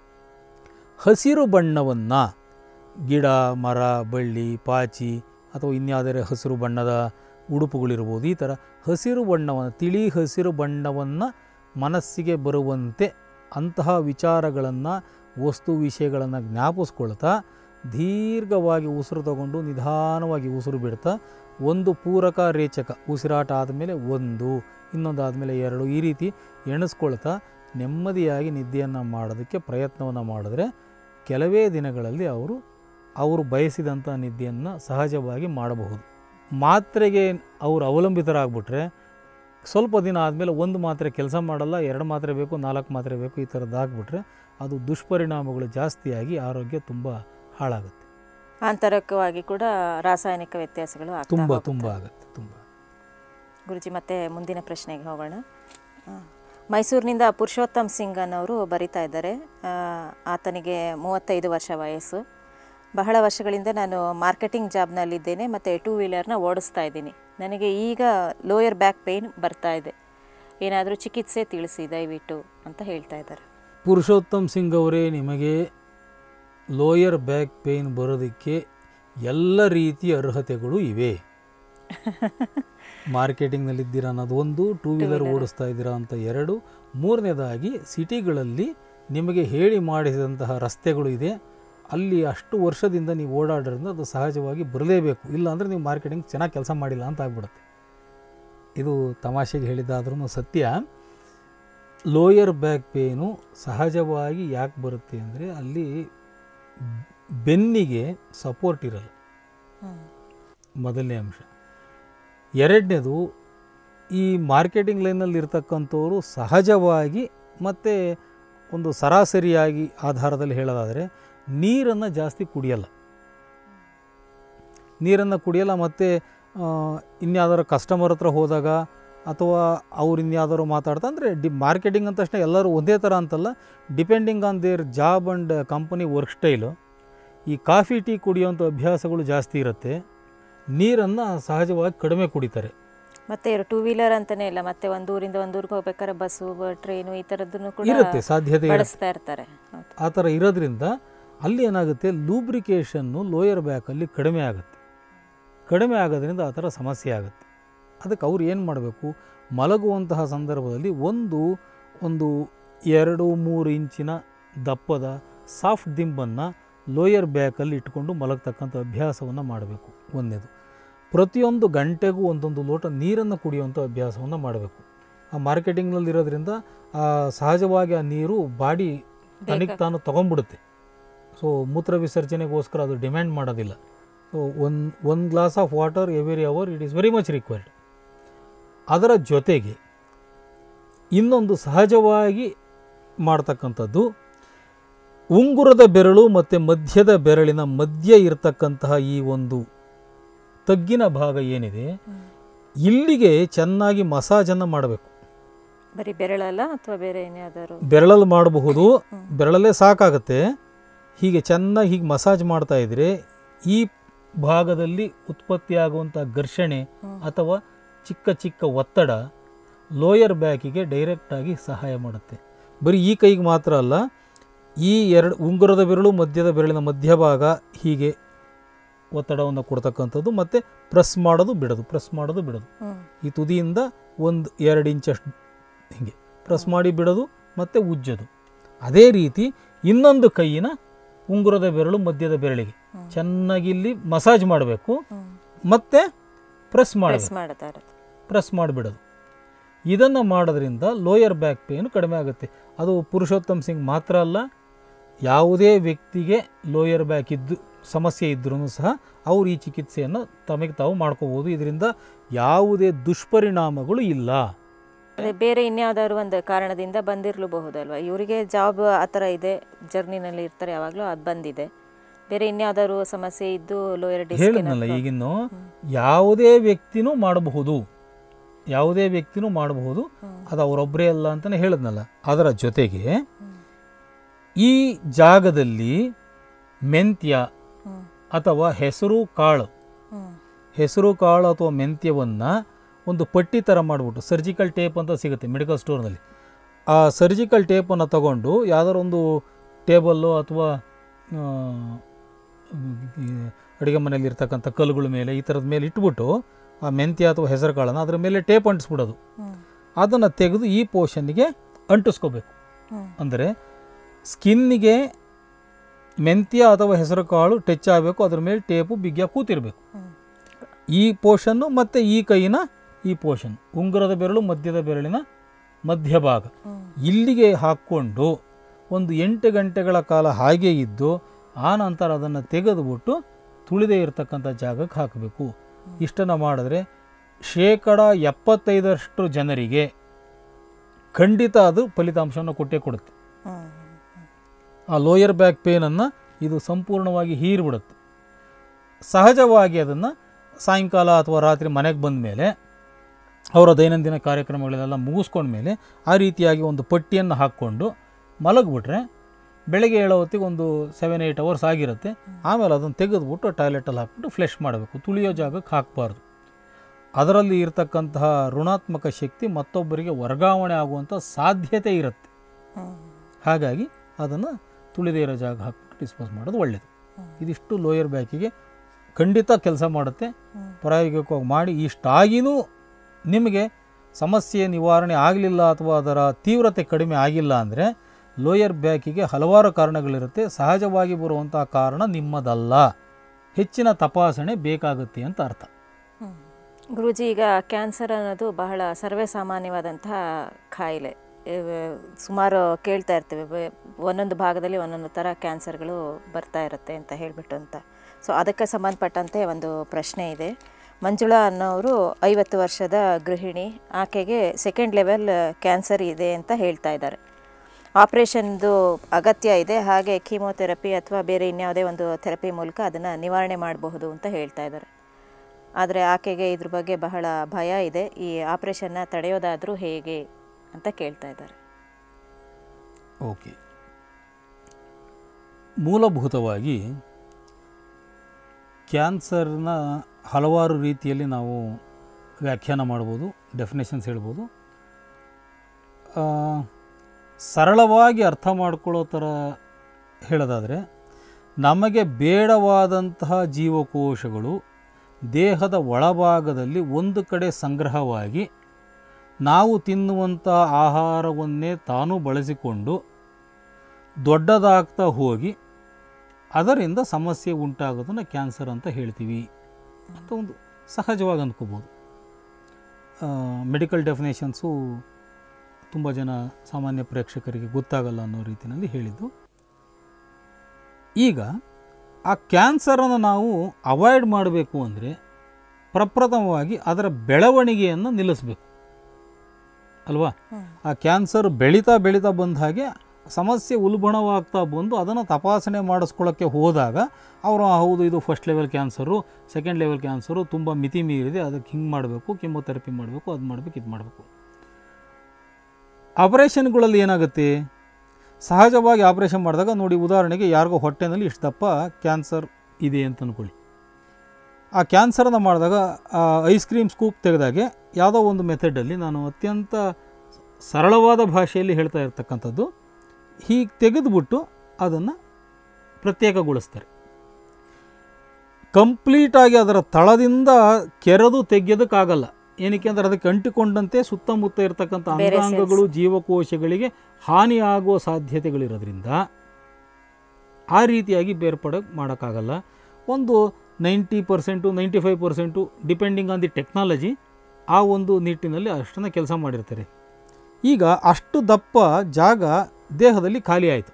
Speaker 2: ಹಸಿರು ಬಣ್ಣವನ್ನು ಗಿಡ ಮರ ಬಳ್ಳಿ ಪಾಚಿ ಅಥವಾ ಇನ್ಯಾವುದೇ ಹಸಿರು ಬಣ್ಣದ ಉಡುಪುಗಳಿರ್ಬೋದು ಈ ಥರ ಹಸಿರು ಬಣ್ಣವನ್ನು ತಿಳಿ ಹಸಿರು ಬಣ್ಣವನ್ನು ಮನಸ್ಸಿಗೆ ಬರುವಂತೆ ಅಂತಹ ವಿಚಾರಗಳನ್ನು ವಸ್ತು ವಿಷಯಗಳನ್ನು ಜ್ಞಾಪಿಸ್ಕೊಳ್ತಾ ದೀರ್ಘವಾಗಿ ಉಸಿರು ತಗೊಂಡು ನಿಧಾನವಾಗಿ ಉಸಿರು ಬಿಡ್ತಾ ಒಂದು ಪೂರಕ ರೇಚಕ ಉಸಿರಾಟ ಆದಮೇಲೆ ಒಂದು ಇನ್ನೊಂದು ಆದಮೇಲೆ ಎರಡು ಈ ರೀತಿ ಎಣಿಸ್ಕೊಳ್ತಾ ನೆಮ್ಮದಿಯಾಗಿ ನಿದ್ದೆಯನ್ನು ಮಾಡೋದಕ್ಕೆ ಪ್ರಯತ್ನವನ್ನು ಮಾಡಿದ್ರೆ ಕೆಲವೇ ದಿನಗಳಲ್ಲಿ ಅವರು ಅವರು ಬಯಸಿದಂಥ ನಿದ್ದೆಯನ್ನು ಸಹಜವಾಗಿ ಮಾಡಬಹುದು ಮಾತ್ರೆಗೆ ಅವರು ಅವಲಂಬಿತರಾಗ್ಬಿಟ್ರೆ ಸ್ವಲ್ಪ ದಿನ ಆದಮೇಲೆ ಒಂದು ಮಾತ್ರೆ ಕೆಲಸ ಮಾಡಲ್ಲ ಎರಡು ಮಾತ್ರೆ ಬೇಕು ನಾಲ್ಕು ಮಾತ್ರೆ ಬೇಕು ಈ ಥರದ್ದಾಗ್ಬಿಟ್ರೆ ಅದು ದುಷ್ಪರಿಣಾಮಗಳು ಜಾಸ್ತಿಯಾಗಿ ಆರೋಗ್ಯ ತುಂಬ ಹಾಳಾಗುತ್ತೆ
Speaker 1: ಆಂತರಿಕವಾಗಿ ಕೂಡ ರಾಸಾಯನಿಕ ವ್ಯತ್ಯಾಸಗಳು ಆಗ್ತಾ
Speaker 2: ತುಂಬ
Speaker 1: ಹೋಗುತ್ತೆ.
Speaker 2: ತುಂಬ ಆಗುತ್ತೆ ತುಂಬ
Speaker 1: ಗುರುಜಿ ಮತ್ತೆ ಮುಂದಿನ ಪ್ರಶ್ನೆಗೆ ಹೋಗೋಣ ಆ, ಮೈಸೂರಿನಿಂದ ಪುರುಷೋತ್ತಮ್ ಸಿಂಗ್ ಅನ್ನೋರು ಬರಿತಾ ಇದ್ದಾರೆ ಆ, ಆತನಿಗೆ ಮೂವತ್ತೈದು ವರ್ಷ ವಯಸ್ಸು ಬಹಳ ವರ್ಷಗಳಿಂದ ನಾನು ಮಾರ್ಕೆಟಿಂಗ್ ಜಾಬ್ನಲ್ಲಿದ್ದೇನೆ ಮತ್ತು ಟೂ ವೀಲರ್ನ ಓಡಿಸ್ತಾ ಇದ್ದೀನಿ ನನಗೆ ಈಗ ಲೋಯರ್ ಬ್ಯಾಕ್ ಪೇಯ್ನ್ ಬರ್ತಾ ಇದೆ ಏನಾದರೂ ಚಿಕಿತ್ಸೆ ತಿಳಿಸಿ ದಯವಿಟ್ಟು ಅಂತ ಹೇಳ್ತಾ ಇದ್ದಾರೆ
Speaker 2: ಪುರುಷೋತ್ತಮ್ ಸಿಂಗ್ ಅವರೇ ನಿಮಗೆ ಲೋಯರ್ ಬ್ಯಾಕ್ ಪೇಯ್ನ್ ಬರೋದಕ್ಕೆ ಎಲ್ಲ ರೀತಿಯ ಅರ್ಹತೆಗಳು ಇವೆ ಮಾರ್ಕೆಟಿಂಗ್ನಲ್ಲಿದ್ದೀರಾ ಅನ್ನೋದು ಒಂದು ಟೂ ವೀಲರ್ ಓಡಿಸ್ತಾ ಇದ್ದೀರಾ ಅಂತ ಎರಡು ಮೂರನೇದಾಗಿ ಸಿಟಿಗಳಲ್ಲಿ ನಿಮಗೆ ಹೇಳಿ ಮಾಡಿಸಿದಂತಹ ರಸ್ತೆಗಳು ಇದೆ ಅಲ್ಲಿ ಅಷ್ಟು ವರ್ಷದಿಂದ ನೀವು ಓಡಾಡೋದ್ರಿಂದ ಅದು ಸಹಜವಾಗಿ ಬರಲೇಬೇಕು ಇಲ್ಲಾಂದರೆ ನೀವು ಮಾರ್ಕೆಟಿಂಗ್ ಚೆನ್ನಾಗಿ ಕೆಲಸ ಮಾಡಿಲ್ಲ ಅಂತ ಆಗ್ಬಿಡುತ್ತೆ ಇದು ತಮಾಷೆಗೆ ಹೇಳಿದ್ದಾದ್ರೂ ಸತ್ಯ ಲೋಯರ್ ಬ್ಯಾಕ್ ಪೇನು ಸಹಜವಾಗಿ ಯಾಕೆ ಬರುತ್ತೆ ಅಂದರೆ ಅಲ್ಲಿ ಬೆನ್ನಿಗೆ ಸಪೋರ್ಟ್ ಇರಲ್ಲ ಮೊದಲನೇ ಅಂಶ ಎರಡನೇದು ಈ ಮಾರ್ಕೆಟಿಂಗ್ ಲೈನಲ್ಲಿ ಇರ್ತಕ್ಕಂಥವ್ರು ಸಹಜವಾಗಿ ಮತ್ತು ಒಂದು ಸರಾಸರಿಯಾಗಿ ಆಧಾರದಲ್ಲಿ ಹೇಳೋದಾದರೆ ನೀರನ್ನು ಜಾಸ್ತಿ ಕುಡಿಯಲ್ಲ ನೀರನ್ನು ಕುಡಿಯಲ್ಲ ಮತ್ತು ಇನ್ಯಾವುದಾದ್ರು ಕಸ್ಟಮರ್ ಹತ್ರ ಹೋದಾಗ ಅಥವಾ ಅವ್ರು ಇನ್ಯಾವುದಾದ್ರು ಮಾತಾಡ್ತಾ ಅಂದರೆ ಡಿ ಮಾರ್ಕೆಟಿಂಗ್ ಅಂತ ತಕ್ಷಣ ಎಲ್ಲರೂ ಒಂದೇ ಥರ ಅಂತಲ್ಲ depending on their job and company work style ಈ ಕಾಫಿ ಟೀ ಕುಡಿಯೋಂಥ ಅಭ್ಯಾಸಗಳು ಜಾಸ್ತಿ ಇರುತ್ತೆ ನೀರನ್ನು ಸಹಜವಾಗಿ ಕಡಿಮೆ ಕುಡಿತಾರೆ
Speaker 1: ಮತ್ತೆ ಟೂ ವೀಲರ್ ಅಂತಾನೆ ಇಲ್ಲ ಮತ್ತೆ ಒಂದು ಊರಿಂದ ಒಂದು ಊರಿಗೆ ಹೋಗ್ಬೇಕಾದ್ರೆ ಬಸ್ಸು ಟ್ರೈನು ಈ ಥರದ್ದನ್ನು ಕೂಡ
Speaker 2: ಇರುತ್ತೆ ಸಾಧ್ಯತೆ ಇರುತ್ತೆ
Speaker 1: ಬಳಸ್ತಾ ಇರ್ತಾರೆ ಹೌದು
Speaker 2: ಆ ಥರ ಇರೋದ್ರಿಂದ ಅಲ್ಲಿ ಏನಾಗುತ್ತೆ ಲೂಬ್ರಿಕೇಷನ್ನು ಲೋಯರ್ ಬ್ಯಾಕಲ್ಲಿ ಕಡಿಮೆ ಆಗುತ್ತೆ ಕಡಿಮೆ ಆಗೋದ್ರಿಂದ ಆ ಥರ ಸಮಸ್ಯೆ ಆಗುತ್ತೆ ಅದಕ್ಕೆ ಅವ್ರು ಏನು ಮಾಡಬೇಕು ಮಲಗುವಂತಹ ಸಂದರ್ಭದಲ್ಲಿ ಒಂದು ಒಂದು ಎರಡು ಮೂರು ಇಂಚಿನ ದಪ್ಪದ ಸಾಫ್ಟ್ ದಿಂಬನ್ನು ಲೋಯರ್ ಬ್ಯಾಕಲ್ಲಿ ಇಟ್ಕೊಂಡು ಮಲಗ್ತಕ್ಕಂಥ ಅಭ್ಯಾಸವನ್ನು ಮಾಡಬೇಕು ಒಂದನೇದು ಪ್ರತಿಯೊಂದು ಗಂಟೆಗೂ ಒಂದೊಂದು ಲೋಟ ನೀರನ್ನು ಕುಡಿಯುವಂಥ ಅಭ್ಯಾಸವನ್ನು ಮಾಡಬೇಕು ಆ ಮಾರ್ಕೆಟಿಂಗ್ನಲ್ಲಿ ಇರೋದ್ರಿಂದ ಆ ಸಹಜವಾಗಿ ಆ ನೀರು ಬಾಡಿ ತನಗೆ ತಾನು ತೊಗೊಂಡ್ಬಿಡುತ್ತೆ ಸೊ ಮೂತ್ರ ವಿಸರ್ಜನೆಗೋಸ್ಕರ ಅದು ಡಿಮ್ಯಾಂಡ್ ಮಾಡೋದಿಲ್ಲ one one glass of water every hour it is very much required ಅದರ ಜೊತೆಗೆ ಇನ್ನೊಂದು ಸಹಜವಾಗಿ ಮಾಡ್ತಕ್ಕಂಥದ್ದು ಉಂಗುರದ ಬೆರಳು ಮತ್ತು ಮಧ್ಯದ ಬೆರಳಿನ ಮಧ್ಯ ಇರತಕ್ಕಂತಹ ಈ ಒಂದು ತಗ್ಗಿನ ಭಾಗ ಏನಿದೆ ಇಲ್ಲಿಗೆ ಚೆನ್ನಾಗಿ ಮಸಾಜನ್ನು ಮಾಡಬೇಕು
Speaker 1: ಬರೀ ಬೆರಳಲ್ಲ ಅಥವಾ ಬೇರೆ ಏನಾದರೂ
Speaker 2: ಬೆರಳಲ್ಲಿ ಮಾಡಬಹುದು ಬೆರಳಲ್ಲೇ ಸಾಕಾಗುತ್ತೆ ಹೀಗೆ ಚೆನ್ನಾಗಿ ಹೀಗೆ ಮಸಾಜ್ ಮಾಡ್ತಾ ಇದ್ರೆ ಈ ಭಾಗದಲ್ಲಿ ಉತ್ಪತ್ತಿಯಾಗುವಂಥ ಘರ್ಷಣೆ ಅಥವಾ ಚಿಕ್ಕ ಚಿಕ್ಕ ಒತ್ತಡ ಲೋಯರ್ ಬ್ಯಾಕಿಗೆ ಡೈರೆಕ್ಟಾಗಿ ಸಹಾಯ ಮಾಡುತ್ತೆ ಬರೀ ಈ ಕೈಗೆ ಮಾತ್ರ ಅಲ್ಲ ಈ ಎರಡು ಉಂಗುರದ ಬೆರಳು ಮಧ್ಯದ ಬೆರಳಿನ ಮಧ್ಯಭಾಗ ಹೀಗೆ ಒತ್ತಡವನ್ನು ಕೊಡ್ತಕ್ಕಂಥದ್ದು ಮತ್ತು ಪ್ರೆಸ್ ಮಾಡೋದು ಬಿಡೋದು ಪ್ರೆಸ್ ಮಾಡೋದು ಬಿಡೋದು
Speaker 1: ಹ್ಮ್
Speaker 2: ಈ ತುದಿಯಿಂದ ಒಂದು ಎರಡು ಇಂಚಷ್ಟು ಹೀಗೆ ಪ್ರೆಸ್ ಮಾಡಿ ಬಿಡೋದು ಮತ್ತು ಉಜ್ಜೋದು ಅದೇ ರೀತಿ ಇನ್ನೊಂದು ಕೈಯಿನ ಉಂಗುರದ ಬೆರಳು ಮಧ್ಯದ ಬೆರಳಿಗೆ ಚೆನ್ನಾಗಿ ಇಲ್ಲಿ ಮಸಾಜ್ ಮಾಡಬೇಕು
Speaker 1: ಹ್ಮ್
Speaker 2: ಮತ್ತು ಪ್ರೆಸ್ ಮಾಡಬೇಕು
Speaker 1: ಪ್ರೆಸ್ ಮಾಡ್ತಾ ಇರೋದು
Speaker 2: ಪ್ರೆಸ್ ಮಾಡಿಬಿಡೋದು ಇದನ್ನು ಮಾಡೋದ್ರಿಂದ ಲೋಯರ್ ಬ್ಯಾಕ್ ಪೇನ್ ಕಡಿಮೆ ಆಗುತ್ತೆ ಅದು ಪುರುಷೋತ್ತಮ್ ಸಿಂಗ್ ಮಾತ್ರ ಅಲ್ಲ ಯಾವುದೇ ವ್ಯಕ್ತಿಗೆ ಲೋಯರ್ ಬ್ಯಾಕ್ ಇದ್ದು ಸಮಸ್ಯೆ ಇದ್ರೂ ಸಹ ಅವರು ಈ ಚಿಕಿತ್ಸೆಯನ್ನು ತಮಗೆ ತಾವು ಮಾಡ್ಕೋಬೋದು ಇದರಿಂದ ಯಾವುದೇ ದುಷ್ಪರಿಣಾಮಗಳು ಇಲ್ಲ
Speaker 1: ಅದೇ ಬೇರೆ ಇನ್ಯಾವುದಾದ್ರು ಒಂದು ಕಾರಣದಿಂದ ಬಂದಿರಲೂಬಹುದಲ್ವಾ ಇವರಿಗೆ ಜಾಬ್ ಆ ಥರ ಇದೆ ಜರ್ನಿನಲ್ಲಿ ಇರ್ತಾರೆ ಯಾವಾಗಲೂ ಅದು ಬಂದಿದೆ ಬೇರೆ ಇನ್ಯಾವುದಾದ್ರು ಸಮಸ್ಯೆ ಇದ್ದು ಲೋಯರ್
Speaker 2: ಹೇಳಿದ್ನಲ್ಲ ಈಗಿನ್ನು ಯಾವುದೇ ವ್ಯಕ್ತಿನೂ ಮಾಡಬಹುದು ಯಾವುದೇ ವ್ಯಕ್ತಿನೂ ಮಾಡಬಹುದು ಅದು ಅವರೊಬ್ಬರೇ ಅಲ್ಲ ಅಂತಲೇ ಹೇಳಿದ್ನಲ್ಲ ಅದರ ಜೊತೆಗೆ ಈ ಜಾಗದಲ್ಲಿ ಮೆಂತ್ಯ
Speaker 1: ಹ್ಮ್
Speaker 2: ಅಥವಾ ಹೆಸರು ಕಾಳು
Speaker 1: ಹ್ಮ್
Speaker 2: ಹೆಸರು ಕಾಳು ಅಥವಾ ಮೆಂತ್ಯವನ್ನು ಒಂದು ಪಟ್ಟಿ ಥರ ಮಾಡಿಬಿಟ್ಟು ಸರ್ಜಿಕಲ್ ಟೇಪ್ ಅಂತ ಸಿಗುತ್ತೆ ಮೆಡಿಕಲ್ ಸ್ಟೋರ್ನಲ್ಲಿ ಆ ಸರ್ಜಿಕಲ್ ಟೇಪನ್ನು ತಗೊಂಡು ಯಾವ್ದಾರು ಒಂದು ಟೇಬಲ್ಲು ಅಥವಾ ಅಡುಗೆ ಮನೆಯಲ್ಲಿ ಇರ್ತಕ್ಕಂಥ ಕಲ್ಲುಗಳ ಮೇಲೆ ಈ ಥರದ ಮೇಲೆ ಇಟ್ಬಿಟ್ಟು ಆ ಮೆಂತ್ಯ ಅಥವಾ ಹೆಸರು ಕಾಳನ್ನು ಅದರ ಮೇಲೆ ಟೇಪ್ ಅಂಟಿಸ್ಬಿಡೋದು
Speaker 1: ಹ್ಮ್
Speaker 2: ಅದನ್ನು ತೆಗೆದು ಈ ಪೋರ್ಷನ್ನಿಗೆ ಅಂಟಿಸ್ಕೋಬೇಕು
Speaker 1: ಹ್ಮ್
Speaker 2: ಅಂದರೆ ಸ್ಕಿನ್ನಿಗೆ ಮೆಂತ್ಯ ಅಥವಾ ಹೆಸರು ಕಾಳು ಟಚ್ ಆಗಬೇಕು ಅದ್ರ ಮೇಲೆ ಟೇಪು ಬಿಗ್ಯ ಕೂತಿರಬೇಕು
Speaker 1: ಹ್ಮ್
Speaker 2: ಈ ಪೋರ್ಷನ್ನು ಮತ್ತು ಈ ಕೈಯಿನ ಈ ಪೋರ್ಷನ್ ಉಂಗುರದ ಬೆರಳು ಮಧ್ಯದ ಬೆರಳಿನ ಮಧ್ಯಭಾಗ
Speaker 1: ಹ್ಮ್
Speaker 2: ಇಲ್ಲಿಗೆ ಹಾಕ್ಕೊಂಡು ಒಂದು ಎಂಟು ಗಂಟೆಗಳ ಕಾಲ ಹಾಗೆ ಇದ್ದು ಆ ನಂತರ ಅದನ್ನು ತೆಗೆದುಬಿಟ್ಟು ತುಳಿದೇ ಇರತಕ್ಕಂಥ ಜಾಗಕ್ಕೆ ಹಾಕಬೇಕು ಇಷ್ಟನ್ನು ಮಾಡಿದ್ರೆ ಶೇಕಡ ಎಪ್ಪತ್ತೈದರಷ್ಟು ಜನರಿಗೆ ಖಂಡಿತ ಅದು ಫಲಿತಾಂಶವನ್ನು ಕೊಟ್ಟೇ ಕೊಡುತ್ತೆ
Speaker 1: ಹ್ಮ್
Speaker 2: ಆ ಲೋಯರ್ ಬ್ಯಾಕ್ ಪೇನನ್ನು ಇದು ಸಂಪೂರ್ಣವಾಗಿ ಹೀರಿಬಿಡುತ್ತೆ ಸಹಜವಾಗಿ ಅದನ್ನು ಸಾಯಂಕಾಲ ಅಥವಾ ರಾತ್ರಿ ಮನೆಗೆ ಬಂದ ಮೇಲೆ ಅವರ ದೈನಂದಿನ ಕಾರ್ಯಕ್ರಮಗಳನ್ನೆಲ್ಲ ಮುಗಿಸ್ಕೊಂಡ್ಮೇಲೆ ಆ ರೀತಿಯಾಗಿ ಒಂದು ಪಟ್ಟಿಯನ್ನು ಹಾಕ್ಕೊಂಡು ಮಲಗಿಬಿಟ್ರೆ ಬೆಳಗ್ಗೆ ಏಳೋ ಹೊತ್ತಿಗೆ ಒಂದು ಸೆವೆನ್ ಏಯ್ಟ್ ಅವರ್ಸ್ ಆಗಿರುತ್ತೆ ಆಮೇಲೆ ಅದನ್ನು ತೆಗೆದುಬಿಟ್ಟು ಟಾಯ್ಲೆಟಲ್ಲಿ ಹಾಕ್ಬಿಟ್ಟು ಫ್ಲೆಶ್ ಮಾಡಬೇಕು ತುಳಿಯೋ ಜಾಗಕ್ಕೆ ಹಾಕಬಾರ್ದು ಅದರಲ್ಲಿ ಇರತಕ್ಕಂತಹ ಋಣಾತ್ಮಕ ಶಕ್ತಿ ಮತ್ತೊಬ್ಬರಿಗೆ ವರ್ಗಾವಣೆ ಆಗುವಂಥ ಸಾಧ್ಯತೆ ಇರುತ್ತೆ
Speaker 1: ಹ್ಮ್
Speaker 2: ಹಾಗಾಗಿ ಅದನ್ನು ತುಳಿದೇ ಇರೋ ಜಾಗ ಹಾಕ್ಬಿಟ್ಟು ಡಿಸ್ಪೋಸ್ ಮಾಡೋದು ಒಳ್ಳೆಯದು ಇದಿಷ್ಟು ಲೋಯರ್ ಬ್ಯಾಕಿಗೆ ಖಂಡಿತ ಕೆಲಸ ಮಾಡುತ್ತೆ
Speaker 1: ಹ್ಮ್.
Speaker 2: ಪ್ರಾಯೋಗಿಕವಾಗಿ ಮಾಡಿ ಇಷ್ಟಾಗಿಯೂ ನಿಮಗೆ ಸಮಸ್ಯೆ ನಿವಾರಣೆ ಆಗಲಿಲ್ಲ ಅಥವಾ ಅದರ ತೀವ್ರತೆ ಕಡಿಮೆ ಆಗಿಲ್ಲ ಅಂದರೆ ಲೋಯರ್ ಬ್ಯಾಕಿಗೆ ಹಲವಾರು ಕಾರಣಗಳಿರುತ್ತೆ ಸಹಜವಾಗಿ ಬರುವಂಥ ಕಾರಣ ನಿಮ್ಮದಲ್ಲ ಹೆಚ್ಚಿನ ತಪಾಸಣೆ ಬೇಕಾಗುತ್ತೆ ಅಂತ ಅರ್ಥ
Speaker 1: ಹ್ಮ್. ಗುರೂಜಿ ಈಗ ಕ್ಯಾನ್ಸರ್ ಅನ್ನೋದು ಬಹಳ ಸರ್ವೇ ಸಾಮಾನ್ಯವಾದಂತಹ ಕಾಯಿಲೆ ಇವ- ಸುಮಾರು ಕೇಳ್ತಾ ಇರ್ತೀವಿ ಬೆ- ಒಂದೊಂದು ಭಾಗದಲ್ಲಿ ಒಂದೊಂದು ಥರ ಕ್ಯಾನ್ಸರ್ಗಳು ಬರ್ತಾ ಇರುತ್ತೆ ಅಂತ ಹೇಳಿಬಿಟ್ಟು ಅಂತ ಸೊ ಅದಕ್ಕೆ ಸಂಬಂಧಪಟ್ಟಂತೆ ಒಂದು ಪ್ರಶ್ನೆ ಇದೆ ಮಂಜುಳಾ ಅನ್ನೋರು ಐವತ್ತು ವರ್ಷದ ಗೃಹಿಣಿ ಆಕೆಗೆ ಸೆಕೆಂಡ್ ಲೆವೆಲ್ ಕ್ಯಾನ್ಸರ್ ಇದೆ ಅಂತ ಹೇಳ್ತಾ ಇದ್ದಾರೆ ಆಪ್ರೇಷನ್ದು ಅಗತ್ಯ ಇದೆ ಹಾಗೆ ಕೀಮೋಥೆರಪಿ ಅಥವಾ ಬೇರೆ ಇನ್ಯಾವುದೇ ಒಂದು ಥೆರಪಿ ಮೂಲಕ ಅದನ್ನು ನಿವಾರಣೆ ಮಾಡಬಹುದು ಅಂತ ಹೇಳ್ತಾ ಇದ್ದಾರೆ ಆದರೆ ಆಕೆಗೆ ಇದ್ರ ಬಗ್ಗೆ ಬಹಳ ಭಯ ಇದೆ ಈ ಆಪ್ರೇಷನ್ನ ತಡೆಯೋದಾದರೂ ಹೇಗೆ ಅಂತ ಕೇಳ್ತಾ ಇದ್ದಾರೆ
Speaker 2: ಓಕೆ ಮೂಲಭೂತವಾಗಿ ಕ್ಯಾನ್ಸರ್ನ ಹಲವಾರು ರೀತಿಯಲ್ಲಿ ನಾವು ವ್ಯಾಖ್ಯಾನ ಮಾಡ್ಬೋದು ಡೆಫಿನೇಷನ್ಸ್ ಹೇಳ್ಬೋದು ಆ, ಸರಳವಾಗಿ ಅರ್ಥ ಮಾಡ್ಕೊಳ್ಳೋ ಥರ ಹೇಳೋದಾದರೆ ನಮಗೆ ಬೇಡವಾದಂತಹ ಜೀವಕೋಶಗಳು ದೇಹದ ಒಳಭಾಗದಲ್ಲಿ ಒಂದು ಕಡೆ ಸಂಗ್ರಹವಾಗಿ ನಾವು ತಿನ್ನುವಂಥ ಆಹಾರವನ್ನೇ ತಾನು ಬಳಸಿಕೊಂಡು ದೊಡ್ಡದಾಗ್ತಾ ಹೋಗಿ ಅದರಿಂದ ಸಮಸ್ಯೆ ಉಂಟಾಗೋದನ್ನು ಕ್ಯಾನ್ಸರ್ ಅಂತ ಹೇಳ್ತೀವಿ ಅಂತ ಒಂದು ಸಹಜವಾಗಿ ಅಂದ್ಕೋಬೋದು ಮೆಡಿಕಲ್ ಡೆಫಿನೇಷನ್ಸು ತುಂಬ ಜನ ಸಾಮಾನ್ಯ ಪ್ರೇಕ್ಷಕರಿಗೆ ಗೊತ್ತಾಗಲ್ಲ ಅನ್ನೋ ರೀತಿಯಲ್ಲಿ ಹೇಳಿದ್ದು ಈಗ ಆ ಕ್ಯಾನ್ಸರನ್ನು ನಾವು ಅವಾಯ್ಡ್ ಮಾಡಬೇಕು ಅಂದರೆ ಪ್ರಪ್ರಥಮವಾಗಿ ಅದರ ಬೆಳವಣಿಗೆಯನ್ನು ನಿಲ್ಲಿಸಬೇಕು ಅಲ್ವಾ ಆ ಕ್ಯಾನ್ಸರ್ ಬೆಳೀತಾ ಬೆಳೀತಾ ಬಂದ ಹಾಗೆ ಸಮಸ್ಯೆ ಉಲ್ಬಣವಾಗ್ತಾ ಬಂದು ಅದನ್ನು ತಪಾಸಣೆ ಮಾಡಿಸ್ಕೊಳ್ಳೋಕ್ಕೆ ಹೋದಾಗ ಅವರು ಹೌದು ಇದು first level cancer second level cancer ತುಂಬ ಮಿತಿ ಮೀರಿದೆ ಅದಕ್ಕೆ ಹಿಂಗೆ ಮಾಡಬೇಕು ಕಿಮೊಥೆರಪಿ ಮಾಡಬೇಕು ಅದು ಮಾಡಬೇಕು ಇದು ಮಾಡಬೇಕು ಆಪರೇಷನ್ಗಳಲ್ಲಿ ಏನಾಗುತ್ತೆ ಸಹಜವಾಗಿ ಆಪರೇಷನ್ ಮಾಡಿದಾಗ ನೋಡಿ ಉದಾಹರಣೆಗೆ ಯಾರಿಗೋ ಹೊಟ್ಟೆನಲ್ಲಿ ಇಷ್ಟು ದಪ್ಪ ಕ್ಯಾನ್ಸರ್ ಇದೆ ಅಂತ ಅಂದ್ಕೊಳ್ಳಿ ಆ ಕ್ಯಾನ್ಸರನ್ನು ಮಾಡಿದಾಗ ಐಸ್ ಕ್ರೀಮ್ ಸ್ಕೂಪ್ ತೆಗೆದಾಗೆ ಯಾವುದೋ ಒಂದು ಮೆಥಡಲ್ಲಿ ನಾನು ಅತ್ಯಂತ ಸರಳವಾದ ಭಾಷೆಯಲ್ಲಿ ಹೇಳ್ತಾ ಇರ್ತಕ್ಕಂಥದ್ದು ಹೀಗೆ ತೆಗೆದುಬಿಟ್ಟು ಅದನ್ನು ಪ್ರತ್ಯೇಕಗೊಳಿಸ್ತಾರೆ ಕಂಪ್ಲೀಟಾಗಿ ಅದರ ತಳದಿಂದ ಕೆರೆದು ತೆಗೆಯೋದಕ್ಕಾಗಲ್ಲ ಏನಕ್ಕೆ ಅಂದರೆ ಅದಕ್ಕೆ ಅಂಟಿಕೊಂಡಂತೆ ಸುತ್ತಮುತ್ತ ಇರತಕ್ಕಂಥ
Speaker 1: ಬೇರೆ
Speaker 2: ಅಂಗಾಂಗಗಳು ಜೀವಕೋಶಗಳಿಗೆ ಹಾನಿಯಾಗುವ ಸಾಧ್ಯತೆಗಳಿರೋದ್ರಿಂದ ಆ ರೀತಿಯಾಗಿ ಬೇರ್ಪಡ ಮಾಡೋಕ್ಕಾಗಲ್ಲ ಒಂದು ninety percent ninety five percent depending on the technology ಆ ಒಂದು ನಿಟ್ಟಿನಲ್ಲಿ ಅಷ್ಟನ್ನು ಕೆಲಸ ಮಾಡಿರ್ತಾರೆ ಈಗ ಅಷ್ಟು ದಪ್ಪ ಜಾಗ ದೇಹದಲ್ಲಿ ಖಾಲಿ ಆಯಿತು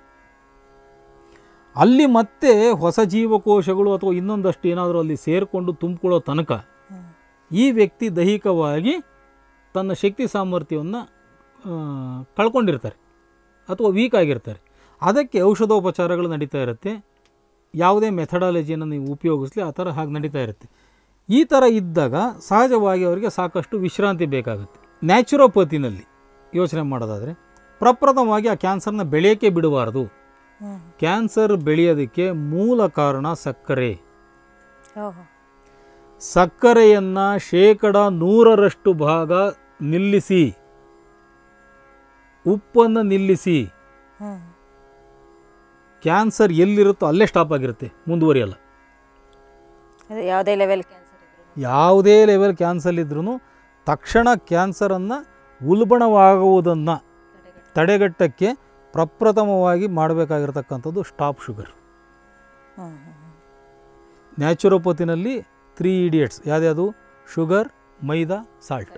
Speaker 2: ಅಲ್ಲಿ ಮತ್ತೆ ಹೊಸ ಜೀವಕೋಶಗಳು ಅಥವಾ ಇನ್ನೊಂದಷ್ಟು ಏನಾದರೂ ಅಲ್ಲಿ ಸೇರಿಕೊಂಡು ತುಂಬಿಕೊಳ್ಳೋ ತನಕ ಈ ವ್ಯಕ್ತಿ ದೈಹಿಕವಾಗಿ ತನ್ನ ಶಕ್ತಿ ಸಾಮರ್ಥ್ಯವನ್ನು ಕಳ್ಕೊಂಡಿರ್ತಾರೆ ಅಥವಾ ವೀಕ್ ಆಗಿರ್ತಾರೆ ಅದಕ್ಕೆ ಔಷಧೋಪಚಾರಗಳು ನಡೀತಾ ಇರುತ್ತೆ ಯಾವುದೇ ಮೆಥಡಾಲಜಿಯನ್ನು ನೀವು ಉಪಯೋಗಿಸ್ಲಿ ಆ ಥರ ಹಾಗೆ ನಡೀತಾ ಇರುತ್ತೆ ಈ ಥರ ಇದ್ದಾಗ ಸಹಜವಾಗಿ ಅವರಿಗೆ ಸಾಕಷ್ಟು ವಿಶ್ರಾಂತಿ ಬೇಕಾಗುತ್ತೆ ನ್ಯಾಚುರೋಪತಿನಲ್ಲಿ ಯೋಚನೆ ಮಾಡೋದಾದರೆ ಪ್ರಪ್ರಥಮವಾಗಿ ಆ ಕ್ಯಾನ್ಸರ್ನ ಬೆಳೆಯೋಕ್ಕೆ ಬಿಡಬಾರ್ದು ಕ್ಯಾನ್ಸರ್ ಬೆಳೆಯೋದಕ್ಕೆ ಮೂಲ ಕಾರಣ ಸಕ್ಕರೆ
Speaker 1: ಓಹೋ
Speaker 2: ಸಕ್ಕರೆಯನ್ನು ಶೇಕಡ ನೂರರಷ್ಟು ಭಾಗ ನಿಲ್ಲಿಸಿ ಉಪ್ಪನ್ನು ನಿಲ್ಲಿಸಿ
Speaker 1: ಹ್ಞೂ
Speaker 2: ಕ್ಯಾನ್ಸರ್ ಎಲ್ಲಿರುತ್ತೋ ಅಲ್ಲೇ ಸ್ಟಾಪ್ ಆಗಿರುತ್ತೆ ಮುಂದುವರಿಯಲ್ಲ
Speaker 1: ಅದು ಯಾವುದೇ ಲೆವೆಲ್ ಕ್ಯಾನ್ಸರ್ ಇದ್ರು
Speaker 2: ಯಾವುದೇ ಲೆವೆಲ್ ಕ್ಯಾನ್ಸರ್ ಇದ್ರೂ ತಕ್ಷಣ ಕ್ಯಾನ್ಸರನ್ನು ಉಲ್ಬಣವಾಗುವುದನ್ನು ತಡೆಗಟ್ಟಕ್ಕೆ ಪ್ರಪ್ರಥಮವಾಗಿ ಮಾಡಬೇಕಾಗಿರ್ತಕ್ಕಂಥದ್ದು ಸ್ಟಾಪ್ ಶುಗರ್
Speaker 1: ಹ್ಞೂ ಹ್ಞೂ
Speaker 2: ನ್ಯಾಚುರೋಪತಿನಲ್ಲಿ ತ್ರೀ ಇಡಿಯಟ್ಸ್ ಯಾವ್ದ್ಯಾವುದು ಶುಗರ್ ಮೈದಾ ಸಾಲ್ಟ್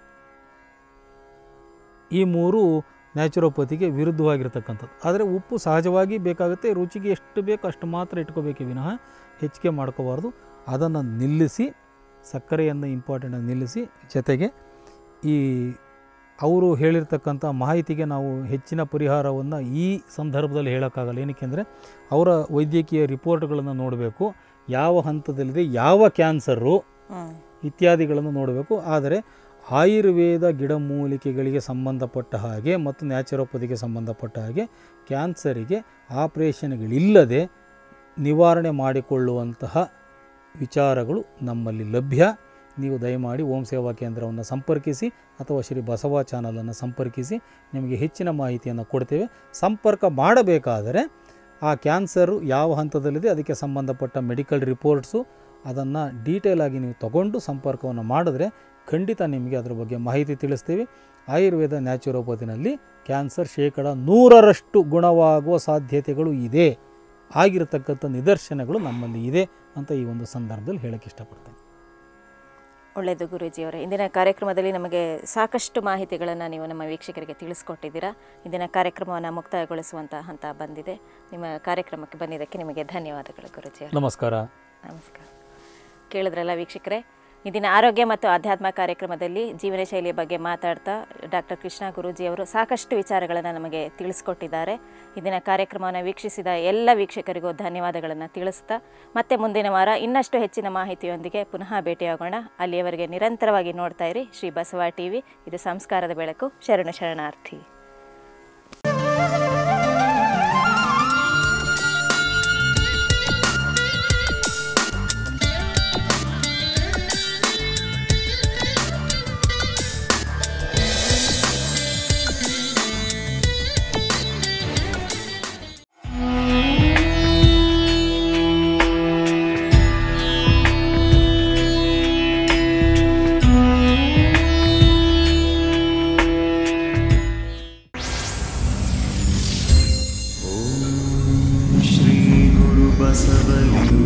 Speaker 2: ಈ ಮೂರು ನ್ಯಾಚುರೋಪತಿಗೆ ವಿರುದ್ಧವಾಗಿರ್ತಕ್ಕಂಥದ್ದು ಆದರೆ ಉಪ್ಪು ಸಹಜವಾಗಿ ಬೇಕಾಗುತ್ತೆ ರುಚಿಗೆ ಎಷ್ಟು ಬೇಕು ಅಷ್ಟು ಮಾತ್ರ ಇಟ್ಕೋಬೇಕೆ ವಿನಃ ಹೆಚ್ಚಿಗೆ ಮಾಡ್ಕೋಬಾರ್ದು ಅದನ್ನು ನಿಲ್ಲಿಸಿ ಸಕ್ಕರೆಯನ್ನು ಇಂಪಾರ್ಟೆಂಟಾಗಿ ನಿಲ್ಲಿಸಿ ಜೊತೆಗೆ ಈ ಅವರು ಹೇಳಿರ್ತಕ್ಕಂಥ ಮಾಹಿತಿಗೆ ನಾವು ಹೆಚ್ಚಿನ ಪರಿಹಾರವನ್ನು ಈ ಸಂದರ್ಭದಲ್ಲಿ ಹೇಳೋಕ್ಕಾಗಲ್ಲ ಏನಕ್ಕೆ ಅಂದರೆ ಅವರ ವೈದ್ಯಕೀಯ ರಿಪೋರ್ಟ್ಗಳನ್ನು ನೋಡಬೇಕು ಯಾವ ಹಂತದಲ್ಲಿದೆ ಯಾವ ಕ್ಯಾನ್ಸರು
Speaker 1: ಹ್ಞೂ
Speaker 2: ಇತ್ಯಾದಿಗಳನ್ನು ನೋಡಬೇಕು ಆದರೆ ಆಯುರ್ವೇದ ಗಿಡಮೂಲಿಕೆಗಳಿಗೆ ಸಂಬಂಧಪಟ್ಟ ಹಾಗೆ ಮತ್ತು ನ್ಯಾಚುರೋಪತಿಗೆ ಸಂಬಂಧಪಟ್ಟ ಹಾಗೆ ಕ್ಯಾನ್ಸರಿಗೆ ಆಪರೇಷನ್ಗಳಿಲ್ಲದೆ ನಿವಾರಣೆ ಮಾಡಿಕೊಳ್ಳುವಂತಹ ವಿಚಾರಗಳು ನಮ್ಮಲ್ಲಿ ಲಭ್ಯ ನೀವು ದಯಮಾಡಿ ಓಂ ಸೇವಾ ಕೇಂದ್ರವನ್ನು ಸಂಪರ್ಕಿಸಿ ಅಥವಾ ಶ್ರೀ ಬಸವ ಚಾನಲನ್ನು ಸಂಪರ್ಕಿಸಿ ನಿಮಗೆ ಹೆಚ್ಚಿನ ಮಾಹಿತಿಯನ್ನು ಕೊಡ್ತೇವೆ ಸಂಪರ್ಕ ಮಾಡಬೇಕಾದರೆ ಆ ಕ್ಯಾನ್ಸರು ಯಾವ ಹಂತದಲ್ಲಿದೆ ಅದಕ್ಕೆ ಸಂಬಂಧಪಟ್ಟ ಮೆಡಿಕಲ್ ರಿಪೋರ್ಟ್ಸು ಅದನ್ನು ಡೀಟೇಲ್ ಆಗಿ ನೀವು ತಗೊಂಡು ಸಂಪರ್ಕವನ್ನು ಮಾಡಿದ್ರೆ ಖಂಡಿತ ನಿಮಗೆ ಅದರ ಬಗ್ಗೆ ಮಾಹಿತಿ ತಿಳಿಸ್ತೀವಿ ಆಯುರ್ವೇದ ನ್ಯಾಚುರೋಪತಿನಲ್ಲಿ ಕ್ಯಾನ್ಸರ್ ಶೇಕಡ ನೂರರಷ್ಟು ಗುಣವಾಗುವ ಸಾಧ್ಯತೆಗಳು ಇದೆ ಆಗಿರತಕ್ಕಂಥ ನಿದರ್ಶನಗಳು ನಮ್ಮಲ್ಲಿ ಇದೆ ಅಂತ ಈ ಒಂದು ಸಂದರ್ಭದಲ್ಲಿ ಹೇಳಕ್ಕೆ ಇಷ್ಟಪಡ್ತೇನೆ
Speaker 1: ಒಳ್ಳೆಯದು ಗುರೂಜಿಯವರೇ ಇಂದಿನ ಕಾರ್ಯಕ್ರಮದಲ್ಲಿ ನಮಗೆ ಸಾಕಷ್ಟು ಮಾಹಿತಿಗಳನ್ನು ನೀವು ನಮ್ಮ ವೀಕ್ಷಕರಿಗೆ ತಿಳಿಸ್ಕೊಟ್ಟಿದ್ದೀರಾ ಇಂದಿನ ಕಾರ್ಯಕ್ರಮವನ್ನು ಮುಕ್ತಾಯಗೊಳಿಸುವಂಥ ಹಂತ ಬಂದಿದೆ ನಿಮ್ಮ ಕಾರ್ಯಕ್ರಮಕ್ಕೆ ಬಂದಿದ್ದಕ್ಕೆ ನಿಮಗೆ ಧನ್ಯವಾದಗಳು ಗುರೂಜಿಯವರೇ
Speaker 2: ನಮಸ್ಕಾರ
Speaker 1: ನಮಸ್ಕಾರ ಕೇಳಿದ್ರಲ್ಲ ವೀಕ್ಷಕರೇ ಇಂದಿನ ಆರೋಗ್ಯ ಮತ್ತು ಆಧ್ಯಾತ್ಮ ಕಾರ್ಯಕ್ರಮದಲ್ಲಿ ಜೀವನ ಶೈಲಿಯ ಬಗ್ಗೆ ಮಾತಾಡ್ತಾ ಡಾಕ್ಟರ್ ಕೃಷ್ಣ ಗುರೂಜಿಯವರು ಸಾಕಷ್ಟು ವಿಚಾರಗಳನ್ನು ನಮಗೆ ತಿಳಿಸ್ಕೊಟ್ಟಿದ್ದಾರೆ ಇಂದಿನ ಕಾರ್ಯಕ್ರಮವನ್ನು ವೀಕ್ಷಿಸಿದ ಎಲ್ಲ ವೀಕ್ಷಕರಿಗೂ ಧನ್ಯವಾದಗಳನ್ನು ತಿಳಿಸ್ತಾ ಮತ್ತೆ ಮುಂದಿನ ವಾರ ಇನ್ನಷ್ಟು ಹೆಚ್ಚಿನ ಮಾಹಿತಿಯೊಂದಿಗೆ ಪುನಃ ಭೇಟಿಯಾಗೋಣ ಅಲ್ಲಿಯವರೆಗೆ ನಿರಂತರವಾಗಿ ನೋಡ್ತಾ ಇರಿ ಶ್ರೀ ಬಸವ ಟಿವಿ ಇದು ಸಂಸ್ಕಾರದ ಬೆಳಕು ಶರಣ ಶರಣಾರ್ಥಿ
Speaker 3: श्रीगुरुबसवलिं